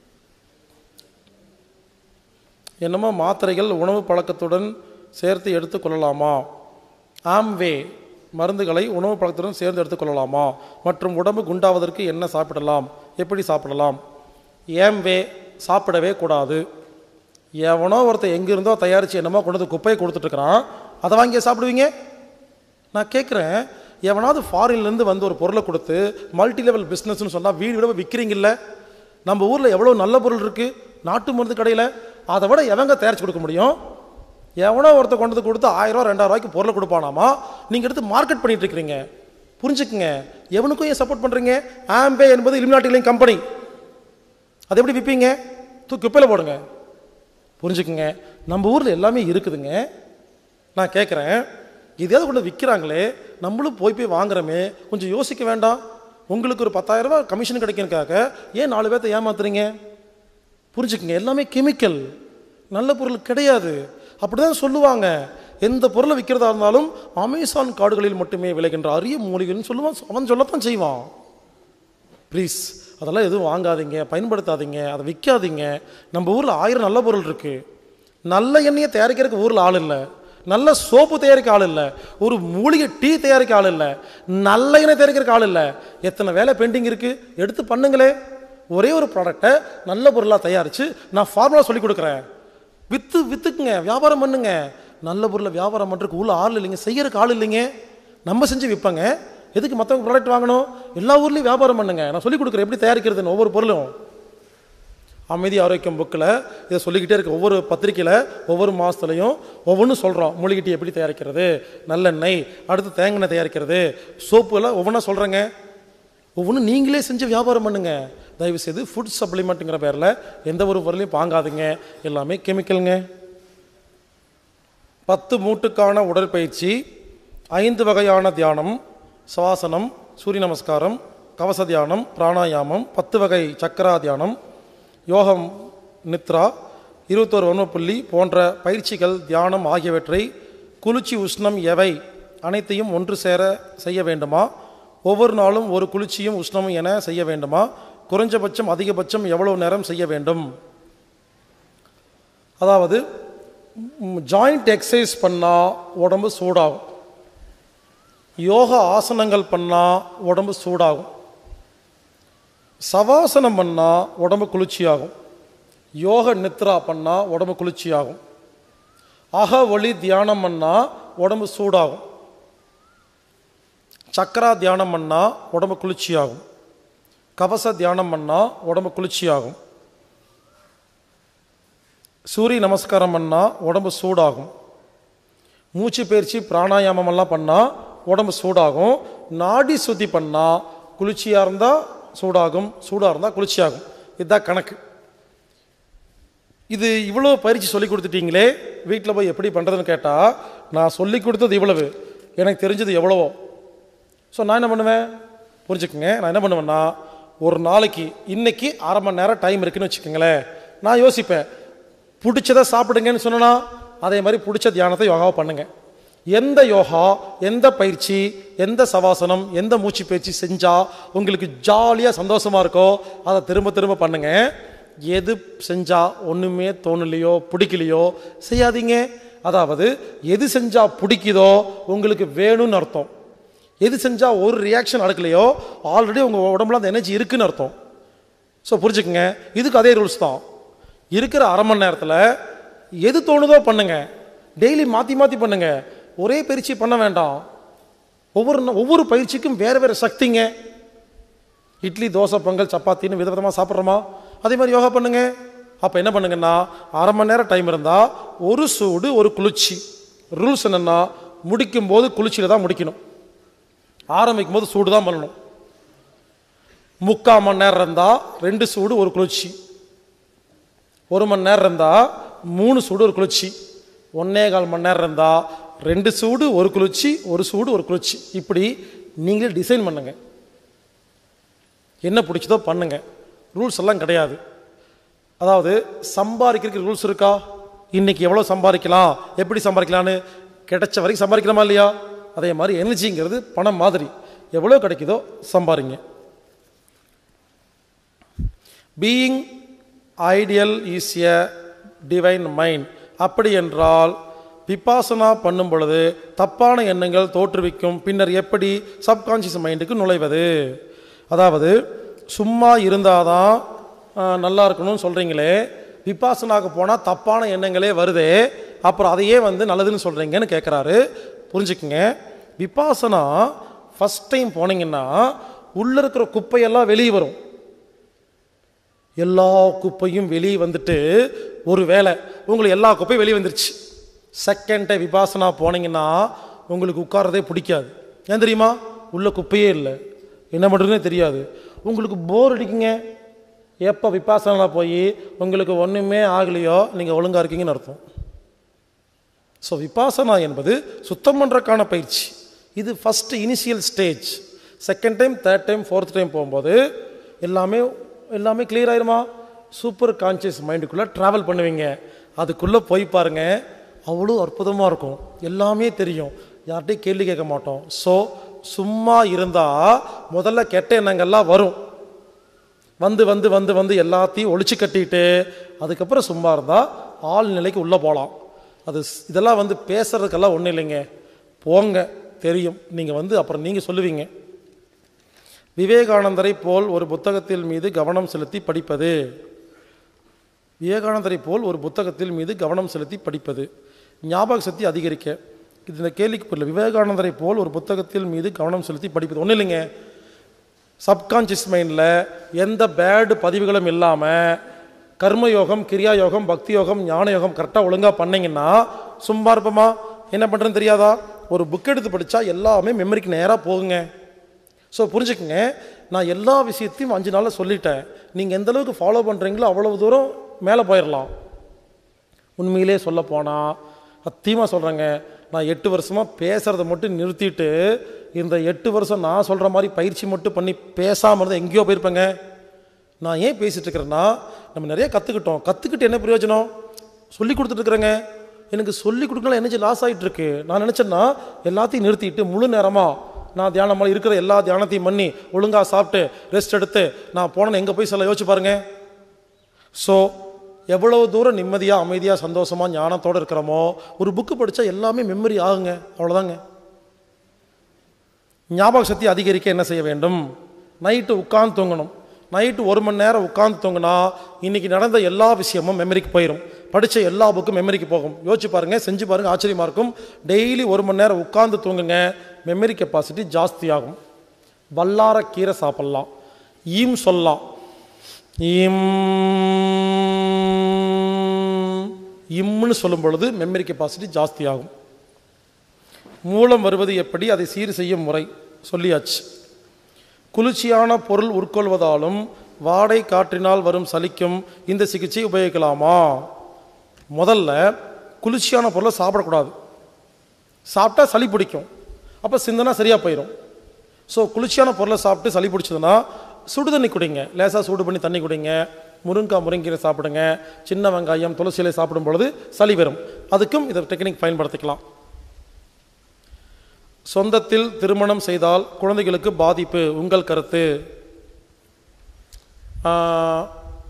என்னமோ மாத்திரைகள் உணவு பழக்கத்துடன் சேர்த்து எடுத்துக்கொள்ளலாமா ஆம்வே மருந்துகளை உணவு பழக்கத்துடன் சேர்ந்து எடுத்துக்கொள்ளலாமா மற்றும் உடம்பு குண்டாவதற்கு என்ன சாப்பிடலாம் எப்படி சாப்பிடலாம் ஏம்வே சாப்பிடவே கூடாது எவனோ ஒருத்தன் எங்கிருந்தோ தயாரித்து என்னமோ கொண்டு வந்து குப்பையை கொடுத்துட்ருக்குறான் அதை வாங்கி சாப்பிடுவீங்க நான் கேட்குறேன் எவனாவது ஃபாரின்லேருந்து வந்து ஒரு பொருளை கொடுத்து மல்டி லெவல் பிஸ்னஸ்னு சொன்னால் வீடு விட விற்கிறீங்கல்ல நம்ம ஊரில் எவ்வளோ நல்ல பொருள் இருக்குது நாட்டு மருந்து கடையில் அதை விட எவங்க தயாரித்து கொடுக்க முடியும் எவனோ ஒருத்தர் கொண்டு வந்து கொடுத்து ஆயிரம் ரெண்டாயிரம் ரூபாய்க்கு பொருளை கொடுப்பானாமா நீங்கள் எடுத்து மார்க்கெட் பண்ணிட்டு இருக்கிறீங்க புரிஞ்சுக்குங்க எவனுக்கும் ஏன் சப்போர்ட் பண்ணுறீங்க ஆம்பே என்பது இலுமினாட்டிலையும் கம்பெனி அதை எப்படி விற்பீங்க தூக்கி குப்பையில் போடுங்க புரிஞ்சுக்குங்க நம்ம ஊரில் எல்லாமே இருக்குதுங்க நான் கேட்குறேன் எதையாவது கொண்டு விற்கிறாங்களே நம்மளும் போய் போய் வாங்குறோமே கொஞ்சம் யோசிக்க வேண்டாம் உங்களுக்கு ஒரு பத்தாயிரம் ரூபாய் கமிஷன் கிடைக்கிறதுக்காக ஏன் நாலு பேர்த்த ஏமாத்துறீங்க புரிஞ்சுக்குங்க எல்லாமே கெமிக்கல் நல்ல பொருள் கிடையாது அப்படிதான் சொல்லுவாங்க எந்த பொருளை விற்கிறதா இருந்தாலும் அமேசான் காடுகளில் மட்டுமே விளைகின்ற அரிய மூலிகைன்னு சொல்லுவான் அவன் சொல்லத்தான் செய்வான் ப்ளீஸ் அதெல்லாம் எதுவும் வாங்காதீங்க பயன்படுத்தாதீங்க அதை விற்காதீங்க நம்ம ஊரில் ஆயிரம் நல்ல பொருள் இருக்குது நல்ல எண்ணெயை தயாரிக்கிறதுக்கு ஊரில் ஆள் இல்லை நல்ல சோப்பு தயாரிக்க ஆள் இல்லை ஒரு மூலிகை டீ தயாரிக்க ஆள் இல்லை நல்ல எண்ணெய் தயாரிக்கிறதுக்கு ஆள் இல்லை எத்தனை வேலை பெண்டிங் இருக்குது எடுத்து பண்ணுங்களே ஒரே ஒரு ப்ராடக்டை நல்ல பொருளாக தயாரித்து நான் ஃபார்முலா சொல்லி கொடுக்குறேன் வித்து வித்துக்குங்க வியாபாரம் பண்ணுங்க நல்ல பொருளை வியாபாரம் பண்ணுறதுக்கு உள்ள ஆள் இல்லைங்க செய்யறதுக்கு ஆள் இல்லைங்க நம்ம செஞ்சு விற்பங்க எதுக்கு மற்றவங்க ப்ராடக்ட் வாங்கணும் எல்லா ஊர்லேயும் வியாபாரம் பண்ணுங்க நான் சொல்லி கொடுக்குறேன் எப்படி தயாரிக்கிறதுன்னு ஒவ்வொரு பொருளும் அமைதி ஆரோக்கியம் புக்கில் இதை சொல்லிக்கிட்டே இருக்க ஒவ்வொரு பத்திரிக்கையில் ஒவ்வொரு மாதத்துலையும் ஒவ்வொன்றும் சொல்கிறோம் மூலிகை டீ எப்படி தயாரிக்கிறது நல்லெண்ணெய் அடுத்து தேங்காய் தயாரிக்கிறது சோப்புலாம் ஒவ்வொன்றா சொல்கிறேங்க ஒவ்வொன்றும் நீங்களே செஞ்சு வியாபாரம் பண்ணுங்க தயவு செய்து ஃபுட் சப்ளிமெண்ட்டுங்கிற பேரில் எந்த ஒரு பொருளையும் வாங்காதீங்க எல்லாமே கெமிக்கலுங்க பத்து மூட்டுக்கான உடற்பயிற்சி ஐந்து வகையான தியானம் சுவாசனம் சூரிய நமஸ்காரம் கவச தியானம் பிராணாயாமம் பத்து வகை சக்கரா தியானம் யோகம் நித்ரா இருபத்தோரு வன்மப்புள்ளி போன்ற பயிற்சிகள் தியானம் ஆகியவற்றை குளிர்ச்சி உஷ்ணம் எவை அனைத்தையும் ஒன்று சேர செய்ய வேண்டுமா ஒவ்வொரு நாளும் ஒரு குளிர்ச்சியும் உஷ்ணமும் என செய்ய வேண்டுமா குறைஞ்சபட்சம் அதிகபட்சம் எவ்வளவு நேரம் செய்ய வேண்டும் அதாவது ஜாயிண்ட் எக்ஸசைஸ் பண்ணால் உடம்பு சூடாகும் யோகா ஆசனங்கள் பண்ணால் உடம்பு சூடாகும் சவாசனம் பண்ணால் உடம்பு குளிர்ச்சியாகும் யோக நித்ரா பண்ணால் உடம்பு குளிர்ச்சியாகும் அக ஒளி தியானம் பண்ணால் உடம்பு சூடாகும் சக்கரா தியானம் பண்ணால் உடம்பு குளிர்ச்சியாகும் கவச தியானம் பண்ணால் உடம்பு குளிர்ச்சியாகும் சூரிய நமஸ்காரம் பண்ணால் உடம்பு சூடாகும் மூச்சு பயிற்சி பிராணாயாமம் எல்லாம் பண்ணால் உடம்பு சூடாகும் நாடி சுத்தி பண்ணால் குளிர்ச்சியாக இருந்தால் சூடாகும் சூடாக இருந்தால் குளிர்ச்சியாகும் இதுதான் கணக்கு இது இவ்வளோ பயிற்சி சொல்லி கொடுத்துட்டீங்களே வீட்டில் போய் எப்படி பண்ணுறதுன்னு கேட்டால் நான் சொல்லி கொடுத்தது இவ்வளவு எனக்கு தெரிஞ்சது எவ்வளவோ ஸோ நான் என்ன பண்ணுவேன் புரிஞ்சுக்கோங்க நான் என்ன பண்ணுவேன்னா ஒரு நாளைக்கு இன்னைக்கு அரை மணி நேரம் டைம் இருக்குன்னு வச்சுக்கோங்களேன் நான் யோசிப்பேன் பிடிச்சதை சாப்பிடுங்கன்னு சொன்னா அதே மாதிரி பிடிச்ச தியானத்தை யோகாவை பண்ணுங்க எந்த யோகா எந்த பயிற்சி எந்த சவாசனம் எந்த மூச்சு பயிற்சி செஞ்சா உங்களுக்கு ஜாலியாக சந்தோஷமா இருக்கோ அதை திரும்ப திரும்ப பண்ணுங்க எது செஞ்சா ஒண்ணுமே தோணலையோ பிடிக்கலையோ செய்யாதீங்க அதாவது எது செஞ்சா பிடிக்குதோ உங்களுக்கு வேணும்னு அர்த்தம் எது செஞ்சா ஒரு ரியாக்ஷன் நடக்கலையோ ஆல்ரெடி உங்க உடம்புல அந்த எனர்ஜி இருக்குன்னு அர்த்தம் ஸோ புரிஞ்சுக்குங்க இதுக்கு அதே ரூல்ஸ் தான் இருக்கிற அரை மணி நேரத்தில் எது தோணுதோ பண்ணுங்க டெய்லி மாற்றி மாற்றி பண்ணுங்க ஒரே பயிற்சி பண்ண வேண்டாம் ஒவ்வொரு நா- ஒவ்வொரு பயிற்சிக்கும் வேறு வேறு சக்திங்க இட்லி தோசை பொங்கல் சப்பாத்தின்னு விதவிதமாக சாப்பிட்றோமா அதே மாதிரி யோகா பண்ணுங்க அப்போ என்ன பண்ணுங்கன்னா அரை மணி நேரம் டைம் இருந்தால் ஒரு சூடு ஒரு குளிர்ச்சி ரூல்ஸ் என்னென்னா முடிக்கும் போது குளிர்ச்சியில் தான் முடிக்கணும் ஆரம்பிக்கும் போது சூடு தான் பண்ணணும் முக்கால் மணி நேரம் இருந்தால் ரெண்டு சூடு ஒரு குளிர்ச்சி ஒரு மணி நேரம் இருந்தால் மூணு சூடு ஒரு குளிர்ச்சி ஒன்னே கால் மணி நேரம் இருந்தால் ரெண்டு சூடு ஒரு குளிர்ச்சி ஒரு சூடு ஒரு குளிர்ச்சி இப்படி நீங்களே டிசைன் பண்ணுங்க என்ன பிடிச்சதோ பண்ணுங்க ரூல்ஸ் எல்லாம் கிடையாது அதாவது சம்பாதிக்கிறதுக்கு ரூல்ஸ் இருக்கா இன்னைக்கு எவ்வளோ சம்பாதிக்கலாம் எப்படி சம்பாதிக்கலான்னு கிடைச்ச வரைக்கும் சம்பாதிக்கலாமா இல்லையா அதே மாதிரி எனர்ஜிங்கிறது பணம் மாதிரி எவ்வளோ கிடைக்குதோ சம்பாதிங்க being ideal is a divine mind அப்படி என்றால் விபாசனா பண்ணும் பொழுது தப்பான எண்ணங்கள் தோற்றுவிக்கும் பின்னர் எப்படி சப்கான்ஷியஸ் மைண்டுக்கு நுழைவது அதாவது சும்மா இருந்தாதான் ஆஹ், நல்லா இருக்கணும்னு சொல்கிறீங்களே விபாசனாக்கு போனால் தப்பான எண்ணங்களே வருதே அப்புறம் அதையே வந்து நல்லதுன்னு சொல்கிறீங்கன்னு கேட்குறாரு புரிஞ்சுக்குங்க விபாசனா ஃபஸ்ட் டைம் போனீங்கன்னா உள்ளே இருக்கிற குப்பையெல்லாம் வெளியே வரும் எல்லா குப்பையும் வெளியே வந்துட்டு ஒரு வேளை உங்களுக்கு எல்லா குப்பையும் வெளியே வந்துருச்சு செகண்ட் டைம் விபாசனா போனீங்கன்னா உங்களுக்கு உட்கார்றதே பிடிக்காது ஏன் தெரியுமா உள்ள குப்பையே இல்லை என்ன பண்ணுறதுனே தெரியாது உங்களுக்கு போர் அடிக்குங்க எப்போ விபாசனா போய் உங்களுக்கு ஒன்றுமே ஆகலையோ நீங்கள் ஒழுங்கா இருக்கீங்கன்னு அர்த்தம் ஸோ விபாசனா என்பது சுத்தம் பண்ணுறக்கான பயிற்சி இது first initial stage second time third time fourth time போகும்போது எல்லாமே எல்லாமே clear ஆயிருமா சூப்பர் கான்சியஸ் மைண்டுக்குள்ளே ட்ராவல் பண்ணுவீங்க அதுக்குள்ளே போய் பாருங்க அவ்வளோ அற்புதமாக இருக்கும் எல்லாமே தெரியும் யார்கிட்டையும் கேள்வி கேட்க மாட்டோம் ஸோ சும்மா இருந்தால் முதல்ல கெட்ட எண்ணங்கள்லாம் வரும் வந்து வந்து வந்து வந்து எல்லாத்தையும் ஒழிச்சு கட்டிட்டு அதுக்கப்புறம் சும்மா இருந்தால் ஆள் நிலைக்கு உள்ளே போகலாம் அது ஸ்- இதெல்லாம் வந்து பேசுறதுக்கெல்லாம் ஒன்றும் இல்லைங்க போங்க தெரியும் நீங்கள் வந்து அப்புறம் நீங்கள் சொல்லுவீங்க விவேகானந்தரை போல் ஒரு புத்தகத்தில் மீது கவனம் செலுத்தி படிப்பது விவேகானந்தரை போல் ஒரு புத்தகத்தில் மீது கவனம் செலுத்தி படிப்பது ஞாபக சக்தி அதிகரிக்க இது இந்த கேள்விக்கு புரியல விவேகானந்தரை போல் ஒரு புத்தகத்தில் மீது கவனம் செலுத்தி படிப்பது ஒன்றும் இல்லைங்க சப்கான்ஷியஸ் மைண்டில் எந்த பேடு பதிவுகளும் இல்லாமல் கர்மயோகம் கிரியா யோகம் பக்தி யோகம் ஞான யோகம் கரெக்டாக ஒழுங்காக பண்ணீங்கன்னா சும்மா இருப்போமா என்ன பண்ணுறேன்னு தெரியாதா ஒரு புக் எடுத்து படித்தா எல்லாமே மெமரிக்கு நேராக போகுங்க ஸோ புரிஞ்சுக்கங்க நான் எல்லா விஷயத்தையும் அஞ்சு நாளில் சொல்லிட்டேன் நீங்கள் எந்த அளவுக்கு ஃபாலோ பண்ணுறீங்களோ அவ்வளவு தூரம் மேலே போயிடலாம் உண்மையிலே சொல்ல போனால் சத்தியமாக சொல்கிறேங்க நான் எட்டு வருஷமாக பேசுகிறத மட்டும் நிறுத்திட்டு இந்த எட்டு வருஷம் நான் சொல்கிற மாதிரி பயிற்சி மட்டும் பண்ணி பேசாமல் இருந்தால் எங்கேயோ போயிருப்பேங்க நான் ஏன் பேசிகிட்டு இருக்கிறேன்னா நம்ம நிறைய கற்றுக்கிட்டோம் கற்றுக்கிட்டு என்ன பிரயோஜனம் சொல்லி கொடுத்துட்ருக்குறேங்க எனக்கு சொல்லி கொடுக்கலாம் எனர்ஜி லாஸ் ஆகிட்டு இருக்கு நான் நினச்சேன்னா எல்லாத்தையும் நிறுத்திட்டு முழு நேரமாக நான் தியானம் இருக்கிற எல்லா தியானத்தையும் பண்ணி ஒழுங்காக சாப்பிட்டு ரெஸ்ட் எடுத்து நான் போனேன்னு எங்கே போய் சொல்ல யோசிச்சு பாருங்க ஸோ எவ்வளவு தூரம் நிம்மதியாக அமைதியாக சந்தோஷமாக ஞானத்தோடு இருக்கிறோமோ ஒரு புக்கு படித்தா எல்லாமே மெமரி ஆகுங்க அவ்வளோதாங்க ஞாபக சக்தி அதிகரிக்க என்ன செய்ய வேண்டும் நைட்டு உட்கார்ந்து தூங்கணும் நைட்டு ஒரு மணி நேரம் உட்கார்ந்து தூங்கினா இன்னைக்கு நடந்த எல்லா விஷயமும் மெமரிக்கு போயிடும் படித்த எல்லா புக்கும் மெமரிக்கு போகும் யோசிச்சு பாருங்க செஞ்சு பாருங்க ஆச்சரியமா இருக்கும் டெய்லி ஒரு மணி நேரம் உட்கார்ந்து தூங்குங்க மெமரி கெப்பாசிட்டி ஜாஸ்தி ஆகும் வல்லார கீரை சாப்பிட்லாம் ஈம் சொல்லலாம் ஈம் இம்முன்னு சொல்லும் பொழுது மெமரி கெப்பாசிட்டி ஜாஸ்தி ஆகும் மூலம் வருவது எப்படி அதை சீர் செய்யும் முறை சொல்லியாச்சு குளிர்ச்சியான பொருள் உட்கொள்வதாலும் வாடை காற்றினால் வரும் சளிக்கும் இந்த சிகிச்சை உபயோகிக்கலாமா முதல்ல குளிர்ச்சியான பொருளை சாப்பிடக்கூடாது சாப்பிட்டா சளி பிடிக்கும் அப்போ சிந்தனா சரியாக போயிடும் ஸோ குளிர்ச்சியான பொருளை சாப்பிட்டு சளி பிடிச்சதுன்னா சுடு தண்ணி குடிங்க லேசாக சூடு பண்ணி தண்ணி குடிங்க முருங்காய் முருங்கீரை சாப்பிடுங்க சின்ன வெங்காயம் துளசி இலை சாப்பிடும் பொழுது சளி வரும் அதுக்கும் இதை டெக்னிக் பயன்படுத்திக்கலாம் சொந்தத்தில் திருமணம் செய்தால் குழந்தைகளுக்கு பாதிப்பு உங்கள் கருத்து ஆஹ்,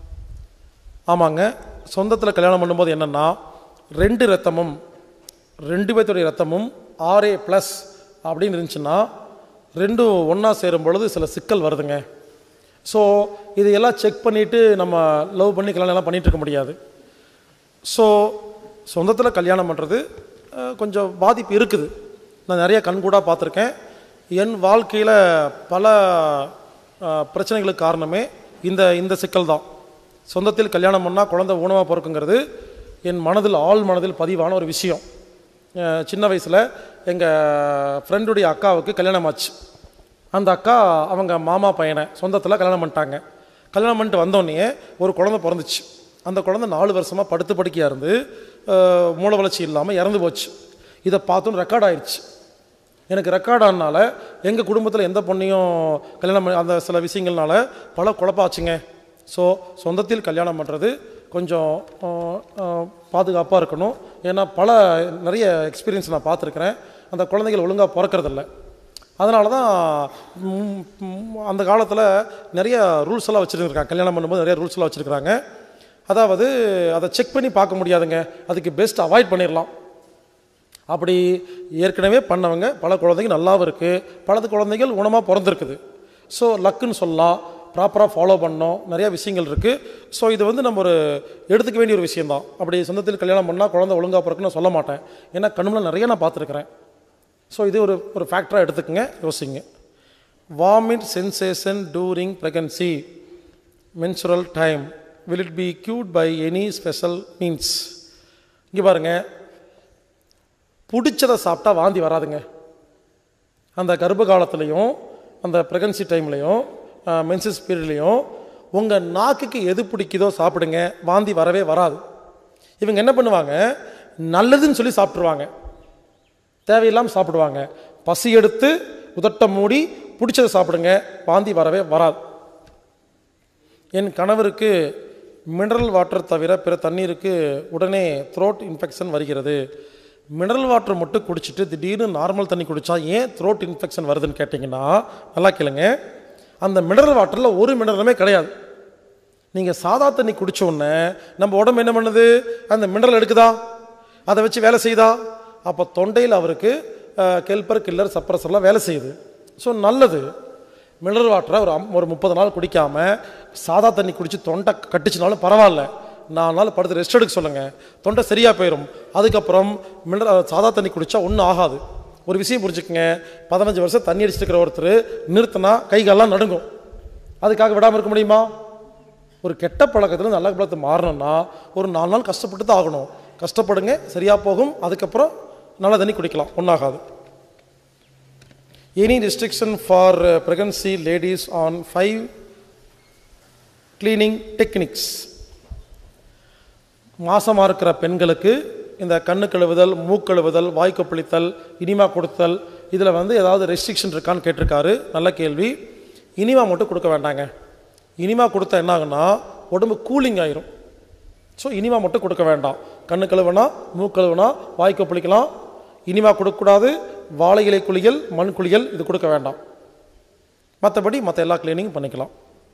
ஆமாங்க சொந்தத்தில் கல்யாணம் பண்ணும்போது என்னென்னா ரெண்டு ரத்தமும் ரெண்டு பேர்த்துடைய ரத்தமும் ஆர்ஏ ப்ளஸ் அப்படின்னு இருந்துச்சுன்னா ரெண்டும் ஒன்றா சேரும் பொழுது சில சிக்கல் வருதுங்க ஸோ இதையெல்லாம் செக் பண்ணிவிட்டு நம்ம லவ் பண்ணி கல்யாணம் எல்லாம் பண்ணிட்டு இருக்க முடியாது ஸோ சொந்தத்தில் கல்யாணம் பண்ணுறது கொஞ்சம் பாதிப்பு இருக்குது நான் நிறைய கண்கூடாக பார்த்துருக்கேன் என் வாழ்க்கையில் பல அஹ், பிரச்சனைகளுக்கு காரணமே இந்த இந்த சிக்கல் தான் சொந்தத்தில் கல்யாணம் பண்ணால் குழந்தை ஊனமாக பிறக்குங்கிறது என் மனதில் ஆள் மனதில் பதிவான ஒரு விஷயம் அஹ், சின்ன வயசில் எங்கள் ஃப்ரெண்டுடைய அக்காவுக்கு கல்யாணம் ஆச்சு அந்த அக்கா அவங்க மாமா பையனை சொந்தத்தில் கல்யாணம் பண்ணிட்டாங்க கல்யாணம் பண்ணிட்டு வந்தோடனே ஒரு குழந்தை பிறந்துச்சு அந்த குழந்தை நாலு வருஷமாக படுத்து படுக்கையாக இருந்து அஹ், மூளை வளர்ச்சி இல்லாமல் இறந்து போச்சு இதை பார்த்தோன்னு ரெக்கார்ட் ஆயிடுச்சு எனக்கு ரெக்கார்ட் ஆனனால எங்கள் குடும்பத்தில் எந்த பொண்ணையும் கல்யாணம் பண்ணி அந்த சில விஷயங்கள்னால பல குழப்பாச்சுங்க ஸோ சொந்தத்தில் கல்யாணம் பண்ணுறது கொஞ்சம் பாதுகாப்பாக இருக்கணும் ஏன்னா பல நிறைய எக்ஸ்பீரியன்ஸ் நான் பார்த்துருக்குறேன் அந்த குழந்தைகள் ஒழுங்காக பிறக்கறதில்ல அதனால தான் ம், ம், அந்த காலத்தில் நிறைய ரூல்ஸ் எல்லாம் வச்சுருக்காங்க கல்யாணம் பண்ணும்போது நிறைய ரூல்ஸ் எல்லாம் வச்சுருக்காங்க அதாவது அதை செக் பண்ணி பார்க்க முடியாதுங்க அதுக்கு பெஸ்ட் அவாய்ட் பண்ணிடலாம் அப்படி ஏற்கனவே பண்ணவங்க பல குழந்தைங்க நல்லாவும் இருக்குது பல குழந்தைகள் குணமாக பிறந்திருக்குது ஸோ லக்குன்னு சொல்லலாம் ப்ராப்பராக ஃபாலோ பண்ணோம் நிறையா விஷயங்கள் இருக்குது ஸோ இது வந்து நம்ம ஒரு எடுத்துக்க வேண்டிய ஒரு விஷயந்தான் அப்படி சொந்தத்தில் கல்யாணம் பண்ணால் குழந்தை ஒழுங்காக பிறக்குன்னு நான் சொல்ல மாட்டேன் ஏன்னா கண்ணுல நிறைய நான் பார்த்துருக்குறேன் ஸோ இது ஒரு ஒரு ஃபேக்டராக எடுத்துக்கங்க யோசிங்க vomit sensation during pregnancy menstrual time will it be cured by any special means இங்கே பாருங்கள் பிடிச்சதை சாப்பிட்டா வாந்தி வராதுங்க அந்த கர்ப்ப காலத்துலேயும் அந்த ப்ரெக்னன்சி டைம்லையும் மென்சஸ் பீரியட்லேயும் உங்கள் நாக்குக்கு எது பிடிக்குதோ சாப்பிடுங்க வாந்தி வரவே வராது இவங்க என்ன பண்ணுவாங்க நல்லதுன்னு சொல்லி சாப்பிட்ருவாங்க தேவையில்லாமல் சாப்பிடுவாங்க பசி எடுத்து உதட்ட மூடி பிடிச்சதை சாப்பிடுங்க வாந்தி வரவே வராது என் கணவருக்கு மினரல் வாட்டர் தவிர பிற தண்ணீருக்கு உடனே த்ரோட் இன்ஃபெக்ஷன் வருகிறது மினரல் வாட்டர் மட்டும் குடிச்சிட்டு திடீர்னு நார்மல் தண்ணி குடித்தா ஏன் த்ரோட் இன்ஃபெக்ஷன் வருதுன்னு கேட்டிங்கன்னா நல்லா கேளுங்க அந்த மினரல் வாட்டரில் ஒரு மினரலுமே கிடையாது நீங்கள் சாதா தண்ணி குடிச்ச உடனே நம்ம உடம்பு என்ன பண்ணுது அந்த மினரல் எடுக்குதா அதை வச்சு வேலை செய்யுதா அப்போ தொண்டையில் அவருக்கு கெல்பர் கில்லர் சப்ரஸர்லாம் வேலை செய்யுது ஸோ நல்லது மினரல் வாட்டரை ஒரு அம்- ஒரு முப்பது நாள் குடிக்காமல் சாதா தண்ணி குடிச்சு தொண்டை கட்டுச்சுனாலும் பரவாயில்ல நாலு நாள் படுத்து ரெஸ்ட் எடுக்க சொல்லுங்கள் தொண்டை சரியாக போயிடும் அதுக்கப்புறம் மினரல் சாதா தண்ணி குடித்தா ஒன்றும் ஆகாது ஒரு விஷயம் புரிஞ்சுக்கங்க பதினஞ்சு வருஷம் தண்ணி அடிச்சிட்டு இருக்கிற ஒருத்தர் நிறுத்தினா கை கால்லாம் நடுங்கும் அதுக்காக விடாமல் இருக்க முடியுமா ஒரு கெட்ட பழக்கத்தில் நல்ல பழக்கத்தை மாறணும்னா ஒரு நாலு நாள் கஷ்டப்பட்டு தான் ஆகணும் கஷ்டப்படுங்க சரியாக போகும் அதுக்கப்புறம் நல்ல தண்ணி குடிக்கலாம் ஒன்றாகாது any restriction for pregnancy ladies on five cleaning techniques மாசமாக இருக்கிற பெண்களுக்கு இந்த கண்ணு கழுவுதல் மூக்கழுவுதல் வாய் கொப்பளித்தல் இனிமா கொடுத்தல் இதில் வந்து ஏதாவது ரெஸ்ட்ரிக்ஷன் இருக்கான்னு கேட்டிருக்காரு நல்ல கேள்வி இனிமா மட்டும் கொடுக்க வேண்டாங்க இனிமா கொடுத்தா என்ன ஆகுன்னா உடம்பு கூலிங் ஆயிரும் ஸோ இனிமா மட்டும் கொடுக்க வேண்டாம் கண்ணு கழுவுனா மூக்கழுவுனா வாய் கொப்பளிக்கலாம் இனிமா கொடுக்கக்கூடாது வாழை இலை குளியல் மண் குளியல் இது கொடுக்க வேண்டாம் மற்றபடி மற்ற எல்லா கிளீனிங் பண்ணிக்கலாம்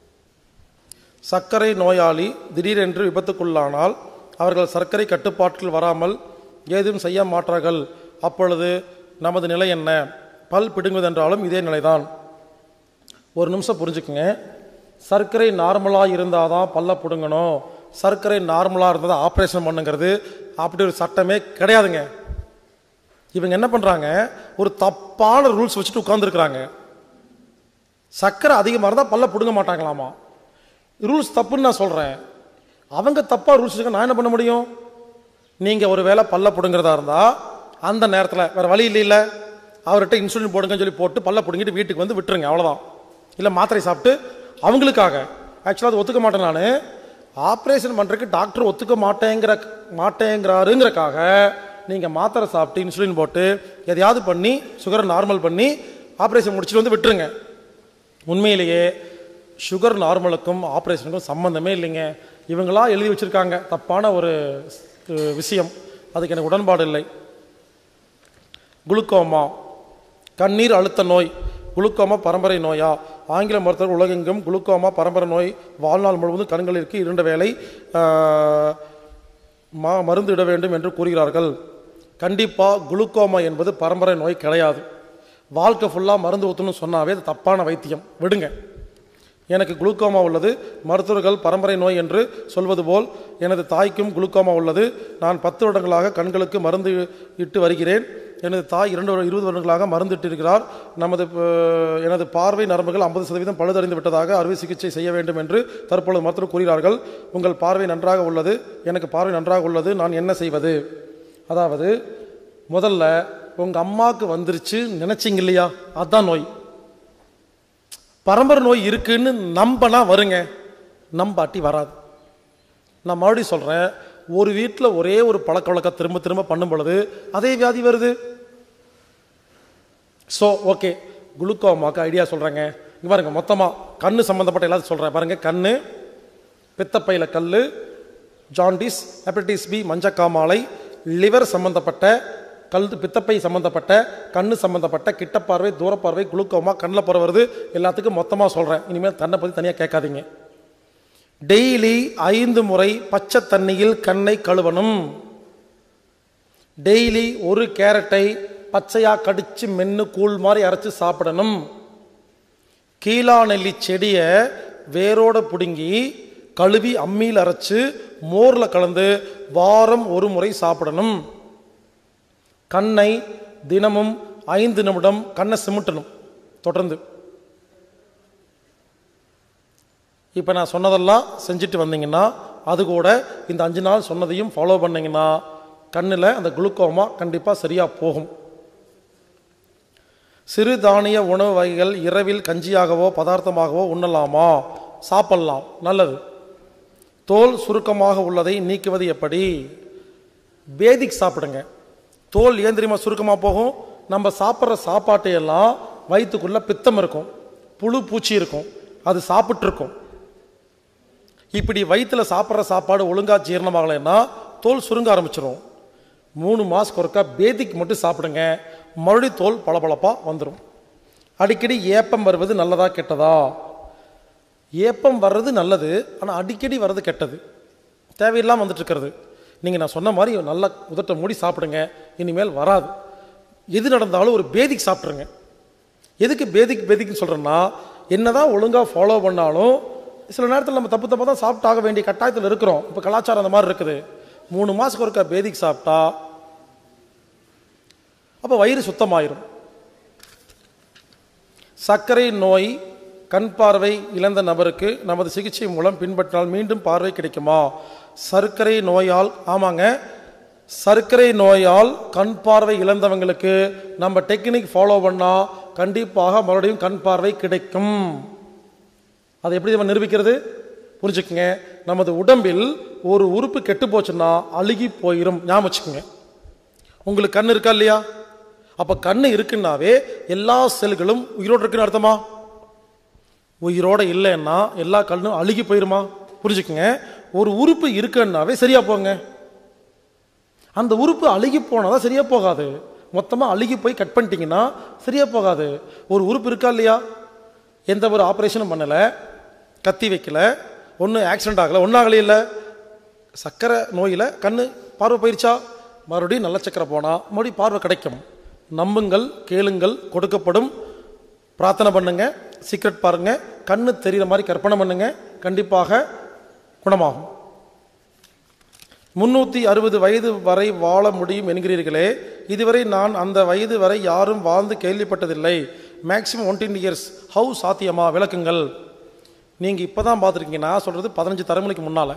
சர்க்கரை நோயாளி திடீரென்று விபத்துக்குள்ளானால் அவர்கள் சர்க்கரை கட்டுப்பாட்டில் வராமல் ஏதும் செய்ய மாட்டார்கள் அப்பொழுது நமது நிலை என்ன பல் பிடுங்குவதென்றாலும் இதே நிலைதான் ஒரு நிமிஷம் புரிஞ்சுக்குங்க சர்க்கரை நார்மலாக இருந்தால் தான் பல்ல பிடுங்கணும் சர்க்கரை நார்மலாக இருந்தால் தான் ஆப்ரேஷன் பண்ணுங்கிறது அப்படி ஒரு சட்டமே கிடையாதுங்க இவங்க என்ன பண்ணுறாங்க ஒரு தப்பான ரூல்ஸ் வச்சுட்டு உட்காந்துருக்குறாங்க சர்க்கரை அதிகமாக இருந்தால் பல்ல பிடுங்க மாட்டாங்களாமா ரூல்ஸ் தப்புன்னு நான் சொல்கிறேன் அவங்க தப்பாக ரூல்ஸ் வச்சுக்க நான் என்ன பண்ண முடியும் நீங்கள் ஒரு வேளை பல்ல பிடுங்கிறதா இருந்தால் அந்த நேரத்தில் வேறு வழி இல்லை இல்லை அவர்கிட்ட இன்சுலின் போடுங்கன்னு சொல்லி போட்டு பல்ல பிடுங்கிட்டு வீட்டுக்கு வந்து விட்டுருங்க அவ்வளோதான் இல்லை மாத்திரை சாப்பிட்டு அவங்களுக்காக ஆக்சுவலாக அது ஒத்துக்க மாட்டேன் நான் ஆப்ரேஷன் பண்ணுறதுக்கு டாக்டர் ஒத்துக்க மாட்டேங்கிற மாட்டேங்கிறாருங்கிறக்காக நீங்கள் மாத்திரை சாப்பிட்டு இன்சுலின் போட்டு எதையாவது பண்ணி சுகரை நார்மல் பண்ணி ஆப்ரேஷன் முடிச்சுட்டு வந்து விட்டுருங்க உண்மையிலேயே சுகர் நார்மலுக்கும் ஆப்ரேஷனுக்கும் சம்மந்தமே இல்லைங்க இவங்களா எழுதி வச்சிருக்காங்க தப்பான ஒரு அஹ், விஷயம் அதுக்கு எனக்கு உடன்பாடு இல்லை குளுக்கோமா கண்ணீர் அழுத்த நோய் குளுக்கோமா பரம்பரை நோயா ஆங்கில மருத்துவர் உலகெங்கும் குளுக்கோமா பரம்பரை நோய் வாழ்நாள் முழுவதும் கண்களிற்கு இரண்டு வேளை ஆஹ், மா மருந்து இட வேண்டும் என்று கூறுகிறார்கள் கண்டிப்பாக குளுக்கோமா என்பது பரம்பரை நோய் கிடையாது வாழ்க்கை ஃபுல்லாக மருந்து ஊற்றணும்னு சொன்னாவே அது தப்பான வைத்தியம் விடுங்க எனக்கு குளுக்கோமா உள்ளது மருத்துவர்கள் பரம்பரை நோய் என்று சொல்வது போல் எனது தாய்க்கும் குளுக்கோமா உள்ளது நான் பத்து வருடங்களாக கண்களுக்கு மருந்து இட்டு வருகிறேன் எனது தாய் இரண்டு வரு- இருபது வருடங்களாக மருந்து இட்டிருக்கிறார் நமது அஹ், எனது பார்வை நரம்புகள் ஐம்பது சதவீதம் பழுதறிந்து விட்டதாக அறுவை சிகிச்சை செய்ய வேண்டும் என்று தற்பொழுது மருத்துவர் கூறுகிறார்கள் உங்கள் பார்வை நன்றாக உள்ளது எனக்கு பார்வை நன்றாக உள்ளது நான் என்ன செய்வது அதாவது முதல்ல உங்கள் அம்மாவுக்கு வந்துருச்சு நினைச்சிங்க இல்லையா அதுதான் நோய் பரம்பரை நோய் இருக்குன்னு நம்பனா வருங்க நம்பாட்டி வராது நான் மறுபடியும் சொல்கிறேன் ஒரு வீட்டில் ஒரே ஒரு பழக்க வழக்கம் திரும்ப திரும்ப பண்ணும் பொழுது அதே வியாதி வருது ஸோ ஓகே குளுக்கோமாக்கு ஐடியா சொல்கிறேங்க இங்க பாருங்க மொத்தமாக கண்ணு சம்மந்தப்பட்ட எல்லாத்தையும் சொல்கிறேன் பாருங்க கண்ணு பித்தப்பையில் கல் ஜாண்டிஸ் ஹெப்படைட்டிஸ் பி மஞ்சக்காமாலை லிவர் சம்பந்தப்பட்ட கல் பித்தப்பை சம்பந்தப்பட்ட கண்ணு சம்பந்தப்பட்ட கிட்டப்பார்வை தூரப்பார்வை குளுக்கோமா கண்ணில் போகிற வருது எல்லாத்துக்கும் மொத்தமாக சொல்கிறேன் இனிமேல் தன்னை பற்றி தனியாக கேட்காதீங்க டெய்லி ஐந்து முறை பச்சை தண்ணியில் கண்ணை கழுவணும் டெய்லி ஒரு கேரட்டை பச்சையாக கடிச்சு மென்று கூழ் மாதிரி அரைச்சு சாப்பிடணும் கீழா நெல்லி செடியை வேரோட பிடுங்கி கழுவி அம்மியில் அரைச்சு மோரில் கலந்து வாரம் ஒரு முறை சாப்பிடணும் கண்ணை தினமும் ஐந்து நிமிடம் கண்ணை சிமிட்டணும் தொடர்ந்து இப்போ நான் சொன்னதெல்லாம் செஞ்சுட்டு வந்தீங்கன்னா அது கூட இந்த அஞ்சு நாள் சொன்னதையும் ஃபாலோ பண்ணீங்கன்னா கண்ணில் அந்த குளுக்கோமா கண்டிப்பாக சரியாக போகும் சிறு தானிய உணவு வகைகள் இரவில் கஞ்சியாகவோ பதார்த்தமாகவோ உண்ணலாமா சாப்பிடலாம் நல்லது தோல் சுருக்கமாக உள்ளதை நீக்குவது எப்படி பேதிக் சாப்பிடுங்க தோல் ஏன் தெரியுமா சுருக்கமாக போகும் நம்ம சாப்பிட்ற சாப்பாட்டையெல்லாம் வயிற்றுக்குள்ள பித்தம் இருக்கும் புழு பூச்சி இருக்கும் அது சாப்பிட்ருக்கும் இப்படி வயிற்றுல சாப்பிட்ற சாப்பாடு ஒழுங்கா ஜீரணமாகலைன்னா தோல் சுருங்க ஆரம்பிச்சிரும் மூணு மாதத்துக்கு ஒருக்கா பேதிக்கு மட்டும் சாப்பிடுங்க மறுபடியும் தோல் பளபளப்பாக வந்துடும் அடிக்கடி ஏப்பம் வருவது நல்லதா கெட்டதா ஏப்பம் வர்றது நல்லது ஆனால் அடிக்கடி வர்றது கெட்டது தேவையில்லாமல் வந்துட்டு இருக்கிறது நீங்கள் நான் சொன்ன மாதிரி நல்லா உதட்ட மூடி சாப்பிடுங்க இனிமேல் வராது எது நடந்தாலும் ஒரு பேதிக்கு சாப்பிட்ருங்க எதுக்கு பேதிக் பேதிக்னு சொல்கிறேன்னா என்னதான் ஒழுங்காக ஃபாலோ பண்ணாலும் சில நேரத்தில் நம்ம தப்பு தப்பாக தான் சாப்பிட்டாக வேண்டிய கட்டாயத்தில் இருக்கிறோம் இப்போ கலாச்சாரம் அந்த மாதிரி இருக்குது மூணு மாதத்துக்கு ஒருக்கா பேதிக் சாப்பிட்டா அப்போ வயிறு சுத்தமாயிரும் சர்க்கரை நோய் கண் பார்வை இழந்த நபருக்கு நமது சிகிச்சை மூலம் பின்பற்றினால் மீண்டும் பார்வை கிடைக்குமா சர்க்கரை நோயால் ஆமாங்க சர்க்கரை நோயால் கண் பார்வை இழந்தவங்களுக்கு நம்ம டெக்னிக் ஃபாலோ பண்ணா கண்டிப்பாக மறுபடியும் கண் பார்வை கிடைக்கும் அதை எப்படி நம்ம நிரூபிக்கிறது புரிஞ்சுக்குங்க நமது உடம்பில் ஒரு உறுப்பு கெட்டு போச்சுன்னா அழுகி போயிடும் ஞாபகம் வச்சுக்கோங்க உங்களுக்கு கண் இருக்கா இல்லையா அப்ப கண்ணு இருக்குன்னாவே எல்லா செல்களும் உயிரோடு இருக்குன்னு அர்த்தமா உயிரோட இல்லைன்னா எல்லா கண்ணும் அழுகி போயிருமா புரிஞ்சுக்குங்க ஒரு உறுப்பு இருக்குன்னாவே சரியா போங்க அந்த உறுப்பு அழுகி போனாதான் சரியா போகாது மொத்தமா அழுகி போய் கட் பண்ணிட்டீங்கன்னா சரியா போகாது ஒரு உறுப்பு இருக்கா இல்லையா எந்த ஒரு ஆப்ரேஷனும் பண்ணல கத்தி வைக்கல ஒன்றும் ஆக்சிடென்ட் ஆகலை ஒன்றும் ஆகலையே இல்லை சக்கரை நோயில் கண்ணு பார்வை போயிருச்சா மறுபடியும் நல்ல சக்கரை போனால் மறுபடியும் பார்வை கிடைக்கும் நம்புங்கள் கேளுங்கள் கொடுக்கப்படும் பிரார்த்தனை பண்ணுங்க சீக்ரெட் பாருங்க கண்ணு தெரிகிற மாதிரி கற்பனை பண்ணுங்க கண்டிப்பாக குணமாகும் முன்னூற்றி அறுபது வயது வரை வாழ முடியும் என்கிறீர்களே இதுவரை நான் அந்த வயது வரை யாரும் வாழ்ந்து கேள்விப்பட்டதில்லை மேக்ஸிமம் ஒன்டீன் இயர்ஸ் ஹவு சாத்தியமா விளக்குங்கள் நீங்கள் இப்போ தான் பார்த்துருக்கீங்க நான் சொல்கிறது பதினஞ்சு தலைமுறைக்கு முன்னால்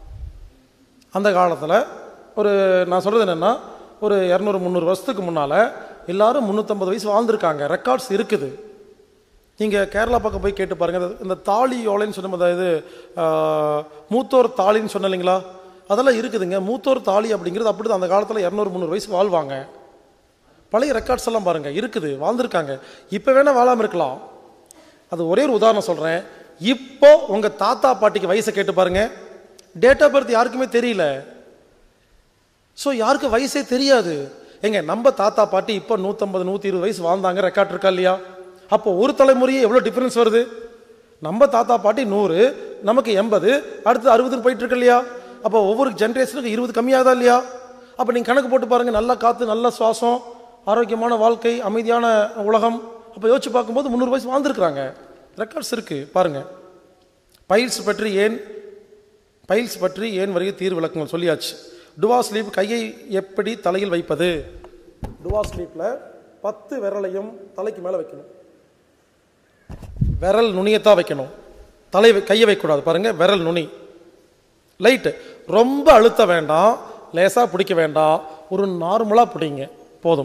அந்த காலத்தில் ஒரு நான் சொல்கிறது என்னென்னா ஒரு இரநூறு முந்நூறு வருஷத்துக்கு முன்னால் எல்லாரும் முந்நூற்றம்பது வயசு வாழ்ந்திருக்காங்க ரெக்கார்ட்ஸ் இருக்குது நீங்கள் கேரளா பக்கம் போய் கேட்டு பாருங்கள் இந்த- இந்த தாலி ஓலைன்னு சொன்ன அதாவது ஆஹ், மூத்தோர் தாலின்னு சொன்ன இல்லைங்களா அதெல்லாம் இருக்குதுங்க மூத்தோர் தாலி அப்படிங்கிறது அப்படி தான் அந்த காலத்தில் இரநூறு முந்நூறு வயசு வாழ்வாங்க பழைய ரெக்கார்ட்ஸ் எல்லாம் பாருங்க இருக்குது வாழ்ந்திருக்காங்க இப்போ வேணா வாழாம இருக்கலாம் அது ஒரே ஒரு உதாரணம் சொல்றேன் இப்போ உங்க தாத்தா பாட்டிக்கு வயசை கேட்டு பாருங்க டேட் ஆஃப் பர்த் யாருக்குமே தெரியல ஸோ யாருக்கு வயசே தெரியாது எங்க நம்ம தாத்தா பாட்டி இப்போ நூற்றம்பது நூற்றி இருபது வயசு வாழ்ந்தாங்க ரெக்கார்ட் இருக்கா இல்லையா அப்போ ஒரு தலைமுறையே எவ்வளோ டிஃபரன்ஸ் வருது நம்ம தாத்தா பாட்டி நூறு நமக்கு எண்பது அடுத்து அறுபதுக்கு போயிட்டு இருக்கு இல்லையா அப்போ ஒவ்வொரு ஜென்ரேஷனுக்கு இருபது கம்மியாகுதா இல்லையா அப்போ நீங்கள் கணக்கு போட்டு பாருங்க நல்ல காற்று நல்ல சுவாசம் ஆரோக்கியமான வாழ்க்கை அமைதியான உலகம் அப்போ யோசிச்சு பார்க்கும்போது முந்நூறு வயசு வாழ்ந்துருக்குறாங்க ரெக்கார்ட்ஸ் இருக்கு பாருங்க பைல்ஸ் பற்றி ஏன் பைல்ஸ் பற்றி ஏன் வருகை தீர்வு விளக்கங்கள் சொல்லியாச்சு டுவா ஸ்லீப் கையை எப்படி தலையில் வைப்பது டுவா ஸ்லீப்பில் பத்து விரலையும் தலைக்கு மேலே வைக்கணும் விரல் நுனியத்தான் வைக்கணும் தலை வை- கையை வைக்கக்கூடாது பாருங்க விரல் நுனி லைட்டு ரொம்ப அழுத்த வேண்டாம் லேசாக பிடிக்க வேண்டாம் ஒரு நார்மலாக பிடிங்க போதும்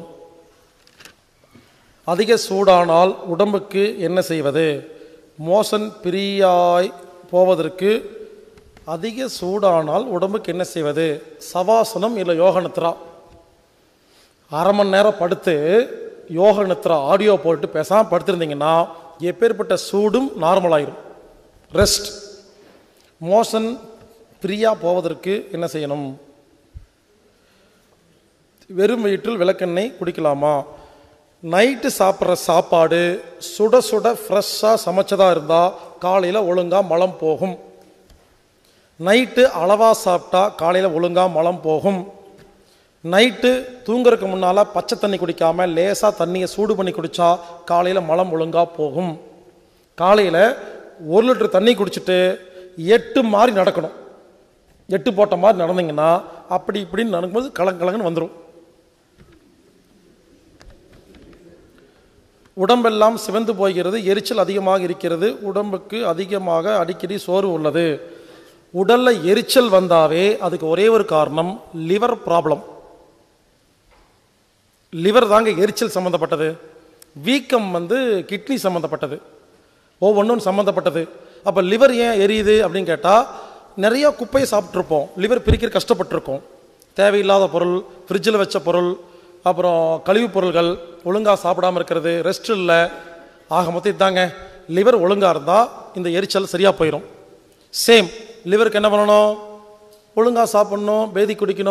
அதிக சூடானால் உடம்புக்கு என்ன செய்வது மோஷன் பிரியாய் போவதற்கு அதிக சூடானால் உடம்புக்கு என்ன செய்வது சவாசனம் இல்லை யோக நித்ரா அரை மணி நேரம் படுத்து யோக நித்ரா ஆடியோ போட்டு பேசாமல் படுத்திருந்தீங்கன்னா எப்பேற்பட்ட சூடும் நார்மல் ஆயிரும் ரெஸ்ட் மோஷன் ஃப்ரீயா போவதற்கு என்ன செய்யணும் வெறும் வயிற்றில் விளக்கெண்ணெய் குடிக்கலாமா நைட்டு சாப்பிட்ற சாப்பாடு சுட சுட ஃப்ரெஷ்ஷாக சமைச்சதாக இருந்தால் காலையில் ஒழுங்காக மலம் போகும் நைட்டு அளவாக சாப்பிட்டா காலையில் ஒழுங்காக மலம் போகும் நைட்டு தூங்குறதுக்கு முன்னால் பச்சை தண்ணி குடிக்காமல் லேசாக தண்ணியை சூடு பண்ணி குடித்தா காலையில் மலம் ஒழுங்காக போகும் காலையில் ஒரு லிட்டர் தண்ணி குடிச்சிட்டு எட்டு மாதிரி நடக்கணும் எட்டு போட்ட மாதிரி நடந்தீங்கன்னா அப்படி இப்படின்னு நடக்கும்போது கலங்க கலங்கன்னு வந்துடும் உடம்பெல்லாம் சிவந்து போகிறது எரிச்சல் அதிகமாக இருக்கிறது உடம்புக்கு அதிகமாக அடிக்கடி சோர்வு உள்ளது உடல்ல எரிச்சல் வந்தாவே அதுக்கு ஒரே ஒரு காரணம் லிவர் ப்ராப்ளம் லிவர் தாங்க எரிச்சல் சம்மந்தப்பட்டது வீக்கம் வந்து கிட்னி சம்மந்தப்பட்டது ஒவ்வொன்றும் சம்மந்தப்பட்டது அப்போ லிவர் ஏன் எரியுது அப்படின்னு கேட்டால் நிறைய குப்பையை சாப்பிட்ருப்போம் லிவர் பிரிக்கிற கஷ்டப்பட்டிருக்கோம் தேவையில்லாத பொருள் ஃப்ரிட்ஜில் வச்ச பொருள் அப்புறம் கழிவுப் பொருள்கள் ஒழுங்காக சாப்பிடாம இருக்கிறது ரெஸ்ட் இல்லை ஆக மொத்தம் இதாங்க லிவர் ஒழுங்காக இருந்தால் இந்த எரிச்சல் சரியாக போயிடும் சேம் லிவருக்கு என்ன பண்ணணும் ஒழுங்காக சாப்பிடணும் பேதி குடிக்கணும்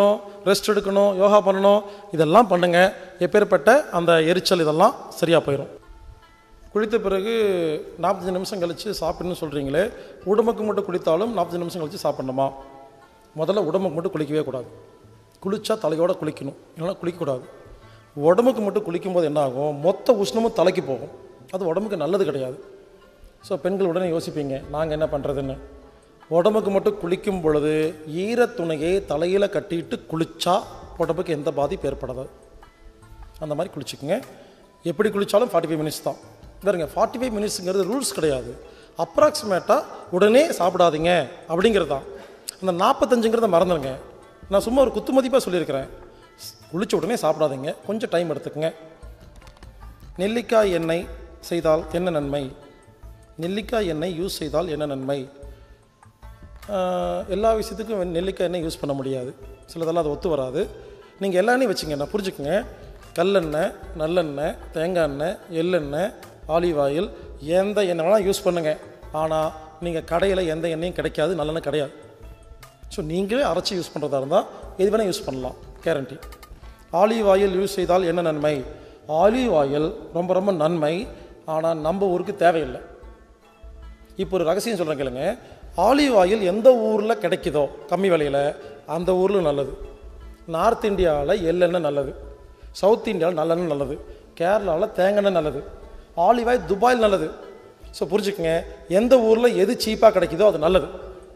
ரெஸ்ட் எடுக்கணும் யோகா பண்ணணும் இதெல்லாம் பண்ணுங்க எப்பேற்பட்ட அந்த எரிச்சல் இதெல்லாம் சரியாக போயிடும் குளித்த பிறகு நாற்பத்தஞ்சு நிமிஷம் கழித்து சாப்பிடணும்னு சொல்கிறீங்களே உடம்புக்கு மட்டும் குளித்தாலும் நாற்பத்தஞ்சு நிமிஷம் கழித்து சாப்பிடணுமா முதல்ல உடம்புக்கு மட்டும் குளிக்கவே கூடாது குளிச்சா தலையோட குளிக்கணும் இல்லைன்னா குளிக்கக்கூடாது உடம்புக்கு மட்டும் குளிக்கும்போது என்ன ஆகும் மொத்த உஷ்ணமும் தலைக்கு போகும் அது உடம்புக்கு நல்லது கிடையாது ஸோ பெண்கள் உடனே யோசிப்பீங்க நாங்கள் என்ன பண்ணுறதுன்னு உடம்புக்கு மட்டும் குளிக்கும் பொழுது ஈரத்துணையை தலையில் கட்டிட்டு குளிச்சா உடம்புக்கு எந்த பாதிப்பு ஏற்படாது அந்த மாதிரி குளிச்சுக்குங்க எப்படி குளித்தாலும் ஃபார்ட்டி ஃபைவ் மினிட்ஸ் தான் வேறுங்க ஃபார்ட்டி ஃபைவ் மினிட்ஸுங்கிறது ரூல்ஸ் கிடையாது அப்ராக்சிமேட்டாக உடனே சாப்பிடாதீங்க அப்படிங்கிறது தான் அந்த நாற்பத்தஞ்சுங்கிறத மறந்துடுங்க நான் சும்மா ஒரு குத்து மதிப்பாக சொல்லியிருக்கிறேன் குளிச்ச உடனே சாப்பிடாதீங்க கொஞ்சம் டைம் எடுத்துக்கங்க நெல்லிக்காய் எண்ணெய் செய்தால் என்ன நன்மை நெல்லிக்காய் எண்ணெய் யூஸ் செய்தால் என்ன நன்மை ஆஹ், எல்லா விஷயத்துக்கும் வெ- நெல்லிக்காய் எண்ணெய் யூஸ் பண்ண முடியாது சிலதெல்லாம் அது ஒத்து வராது நீங்கள் எல்லா எண்ணெயும் வச்சுங்க நான் புரிஞ்சுக்குங்க கல்லெண்ணெய் நல்லெண்ணெய் தேங்காய் எண்ணெய் எள்ளெண்ணெய் ஆலிவ் ஆயில் எந்த எண்ணெய் வேணால் யூஸ் பண்ணுங்கள் ஆனால் நீங்கள் கடையில் எந்த எண்ணெயும் கிடைக்காது நல்லெண்ணெய் கிடையாது ஸோ நீங்களே அரைச்சி யூஸ் பண்ணுறதா இருந்தால் எது வேணால் யூஸ் பண்ணலாம் கேரண்டி ஆலிவ் ஆயில் யூஸ் செய்தால் என்ன நன்மை ஆலிவ் ஆயில் ரொம்ப ரொம்ப நன்மை ஆனால் நம்ம ஊருக்கு தேவையில்லை இப்போ ஒரு ரகசியம் சொல்கிறேன் கேளுங்க ஆலிவ் ஆயில் எந்த ஊரில் கிடைக்குதோ கம்மி விலையில் அந்த ஊரில் நல்லது நார்த் இந்தியாவில் எள்ளெண்ணெய் நல்லது சவுத் இந்தியாவில் நல்லெண்ணெய் நல்லது கேரளாவில் தேங்காய் நல்லது ஆலிவ் ஆயில் துபாயில் நல்லது ஸோ புரிஞ்சுக்கங்க எந்த ஊரில் எது சீப்பாக கிடைக்குதோ அது நல்லது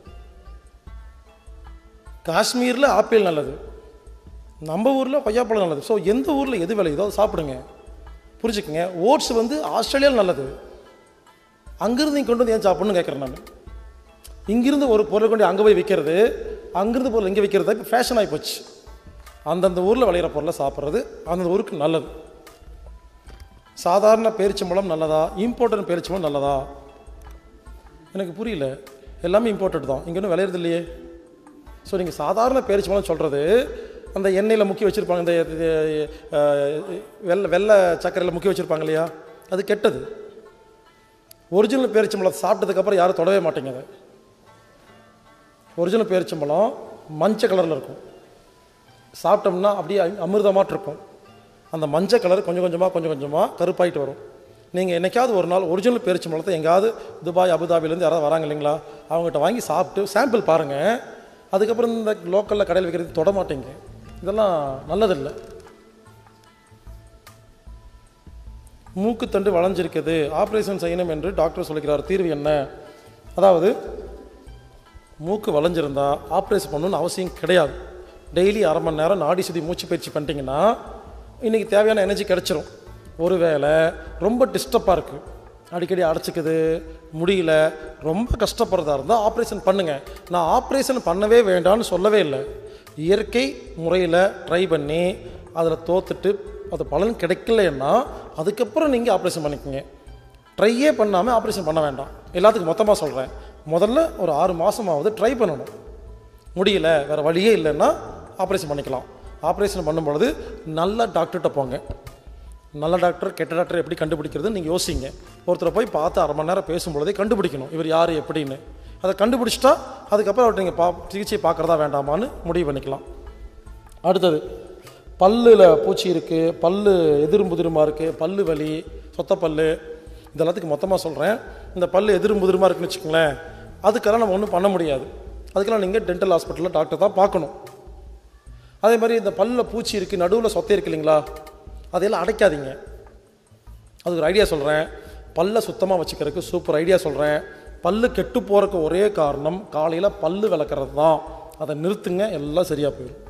காஷ்மீரில் ஆப்பிள் நல்லது நம்ம ஊரில் கொய்யாப்பழம் நல்லது ஸோ எந்த ஊரில் எது விளையுதோ அதை சாப்பிடுங்க புரிஞ்சுக்கங்க ஓட்ஸ் வந்து ஆஸ்திரேலியாவில் நல்லது அங்கிருந்து இங்கே கொண்டு வந்து ஏன் சாப்பிடணும்னு கேட்குறேன் நான் இங்கிருந்து ஒரு பொருள் கொண்டு அங்கே போய் விற்கிறது அங்கிருந்து பொருள் இங்கே விற்கிறது இப்போ ஃபேஷன் ஆகி போச்சு அந்தந்த ஊரில் விளையிற பொருளை சாப்பிட்றது அந்தந்த ஊருக்கு நல்லது சாதாரண பேரிச்சம்பழம் நல்லதா இம்போர்ட்டட் பேரிச்சம்பழம் நல்லதா எனக்கு புரியல எல்லாமே இம்போர்ட்டட் தான் இங்கே ஒன்றும் விளையிறது இல்லையே ஸோ நீங்கள் சாதாரண பேரிச்சம்பழம் சொல்கிறது அந்த எண்ணெயில் முக்கி வச்சுருப்பாங்க இந்த இது, அஹ், வெள்ளை வெள்ளை சர்க்கரையில் முக்கி வச்சுருப்பாங்க இல்லையா அது கெட்டது ஒரிஜினல் பேரிச்சம்பழம் சாப்பிட்டதுக்கப்புறம் யாரும் தொடவே மாட்டேங்க அதை ஒரிஜினல் பேரிச்சம்பழம் மஞ்சள் கலரில் இருக்கும் சாப்பிட்டோம்னா அப்படியே அ- அமிர்தமாட்டு இருக்கும் அந்த மஞ்சள் கலர் கொஞ்சம் கொஞ்சமாக கொஞ்சம் கொஞ்சமாக கருப்பாயிட்டு வரும் நீங்கள் என்னைக்காவது ஒரு நாள் ஒரிஜினல் பேரிச்சம்பழத்தை எங்கேயாவது துபாய் அபுதாபிலேருந்து யாராவது வராங்க இல்லைங்களா அவங்ககிட்ட வாங்கி சாப்பிட்டு சாம்பிள் பாருங்கள் அதுக்கப்புறம் இந்த லோக்கலில் கடையில் வைக்கிறது தொட மாட்டீங்க இதெல்லாம் நல்லதில்லை மூக்குத்தண்டு வளைஞ்சிருக்குது ஆப்ரேஷன் செய்யணும் என்று டாக்டர் சொல்லிக்கிறார் தீர்வு என்ன அதாவது மூக்கு வளைஞ்சிருந்தா ஆப்ரேஷன் பண்ணணும்னு அவசியம் கிடையாது டெய்லி அரை மணி நேரம் நாடி சுத்தி மூச்சு பயிற்சி பண்ணிட்டீங்கன்னா இன்றைக்கி தேவையான எனர்ஜி கிடச்சிரும் ஒருவேளை ரொம்ப டிஸ்டர்பாக இருக்குது அடிக்கடி அடைச்சிக்குது முடியல ரொம்ப கஷ்டப்படுறதா இருந்தால் ஆப்ரேஷன் பண்ணுங்கள் நான் ஆப்ரேஷன் பண்ணவே வேண்டாம்னு சொல்லவே இல்லை இயற்கை முறையில் ட்ரை பண்ணி அதில் தோத்துட்டு அது பலன் கிடைக்கலன்னா அதுக்கப்புறம் நீங்கள் ஆப்ரேஷன் பண்ணிக்கோங்க ட்ரையே பண்ணாமல் ஆப்ரேஷன் பண்ண வேண்டாம் எல்லாத்துக்கும் மொத்தமாக சொல்கிறேன் முதல்ல ஒரு ஆறு மாதமாவது ட்ரை பண்ணணும் முடியல வேறு வழியே இல்லைன்னா ஆப்ரேஷன் பண்ணிக்கலாம் ஆப்ரேஷன் பண்ணும் பொழுது நல்ல டாக்டர்கிட்ட போங்க நல்ல டாக்டர் கெட்ட டாக்டர் எப்படி கண்டுபிடிக்கிறது நீங்கள் யோசிங்க ஒருத்தரை போய் பார்த்து அரை மணி நேரம் பேசும்பொழுதே கண்டுபிடிக்கணும் இவர் யார் எப்படின்னு அதை கண்டுபிடிச்சிட்டா அதுக்கப்புறம் அவர்கிட்ட நீங்கள் பா சிகிச்சை பார்க்குறதா வேண்டாமான்னு முடிவு பண்ணிக்கலாம் அடுத்தது பல்லில் பூச்சி இருக்குது பல்லு எதிரும் புதிருமா இருக்குது பல்லு வலி சொத்த பல்லு இதெல்லாத்துக்கு மொத்தமாக சொல்கிறேன் இந்த பல்லு எதிரும் புதிருமா இருக்குன்னு வச்சுக்கோங்களேன் அதுக்கெல்லாம் நம்ம ஒன்றும் பண்ண முடியாது அதுக்கெல்லாம் நீங்கள் டென்டல் ஹாஸ்பிட்டலில் டாக்டர் தான் பார்க்கணும் அதே மாதிரி இந்த பல்லில் பூச்சி இருக்குது நடுவில் சொத்தை இருக்கு இல்லைங்களா அதையெல்லாம் அடைக்காதீங்க அதுக்கு ஒரு ஐடியா சொல்கிறேன் பல்லை சுத்தமாக வச்சுக்கிறதுக்கு சூப்பர் ஐடியா சொல்கிறேன் பல்லு கெட்டு போகிறதுக்கு ஒரே காரணம் காலையில் பல்லு விளக்குறது தான் அதை நிறுத்துங்க எல்லாம் சரியாக போயிடும்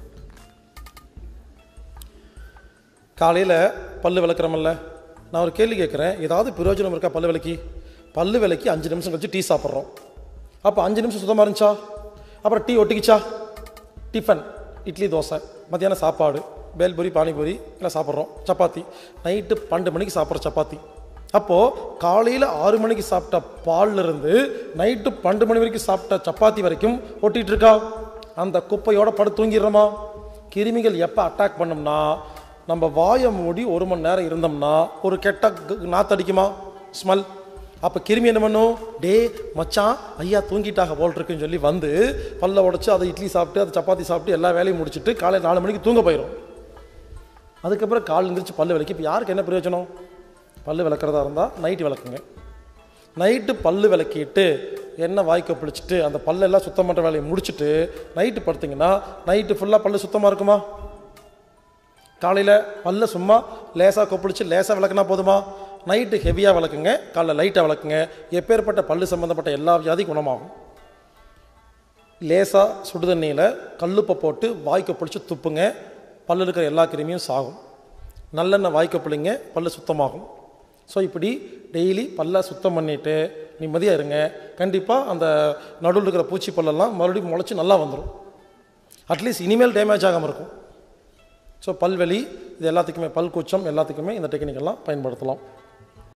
காலையில் பல்லு விளக்குறோமல்ல நான் ஒரு கேள்வி கேட்குறேன் ஏதாவது பிரயோஜனம் இருக்கா பல்லு விளக்கி பல்லு விளக்கி அஞ்சு நிமிஷம் கழிச்சு டீ சாப்பிட்றோம் அப்போ அஞ்சு நிமிஷம் சுத்தமாக இருந்துச்சா அப்புறம் டீ ஒட்டிக்கிச்சா டிஃபன் இட்லி தோசை மத்தியானம் சாப்பாடு பேல்பூரி பானிபூரி எல்லாம் சாப்பிட்றோம் சப்பாத்தி நைட்டு பன்னெண்டு மணிக்கு சாப்பிட்ற சப்பாத்தி அப்போது காலையில் ஆறு மணிக்கு சாப்பிட்ட பால்ல இருந்து நைட்டு பன்னெண்டு மணி வரைக்கும் சாப்பிட்ட சப்பாத்தி வரைக்கும் ஒட்டிகிட்டு இருக்கா அந்த குப்பையோட படு தூங்கிடுறோமா கிருமிகள் எப்போ அட்டாக் பண்ணோம்னா நம்ம வாயை மூடி ஒரு மணி நேரம் இருந்தோம்னா ஒரு கெட்ட க- நாத்தடிக்குமா ஸ்மெல் அப்போ கிருமி என்ன பண்ணும் டே மச்சான் ஐயா தூங்கிட்டாக போல் இருக்குன்னு சொல்லி வந்து பல்ல உடச்சி அதை இட்லி சாப்பிட்டு அதை சப்பாத்தி சாப்பிட்டு எல்லா வேலையும் முடிச்சுட்டு காலையில் நாலு மணிக்கு தூங்க போயிடும் அதுக்கப்புறம் கால் எழுந்திரிச்சு பல்லு விளக்கி இப்போ யாருக்கு என்ன பிரயோஜனம் பல்லு விளக்குறதா இருந்தால் நைட்டு விளக்குங்க நைட்டு பல்லு விளக்கிட்டு எண்ணெய் வாய்க்க பிடிச்சிட்டு அந்த பல்லெல்லாம் சுத்தம் பண்ணுற வேலையை முடிச்சுட்டு நைட்டு படுத்திங்கன்னா நைட்டு ஃபுல்லாக பல்லு சுத்தமாக இருக்குமா காலையில் பல்ல சும்மா லேசாக கொப்பிடிச்சு லேசாக விளக்குனா போதுமா நைட்டு ஹெவியாக விளக்குங்க காலைல லைட்டாக விளக்குங்க எப்பேற்பட்ட பல்லு சம்மந்தப்பட்ட எல்லா வியாதியும் குணமாகும் லேசாக சுடுதண்ணியில் கல்லுப்பை போட்டு வாய்க்க பிடிச்சி துப்புங்க பல்லு இருக்கிற எல்லா கிருமியும் சாகும் நல்லெண்ணெய் வாய்க்க பிள்ளைங்க பல்லு சுத்தமாகும் ஸோ இப்படி டெய்லி பல்ல சுத்தம் பண்ணிவிட்டு நிம்மதியாக இருங்க கண்டிப்பாக அந்த நடுவில் இருக்கிற பூச்சி பல்லெல்லாம் மறுபடியும் முளைச்சி நல்லா வந்துடும் அட்லீஸ்ட் இனிமேல் டேமேஜ் ஆகாமல் இருக்கும் ஸோ பல்வலி இது எல்லாத்துக்குமே பல் கூச்சம் எல்லாத்துக்குமே இந்த டெக்னிக்கெல்லாம் பயன்படுத்தலாம்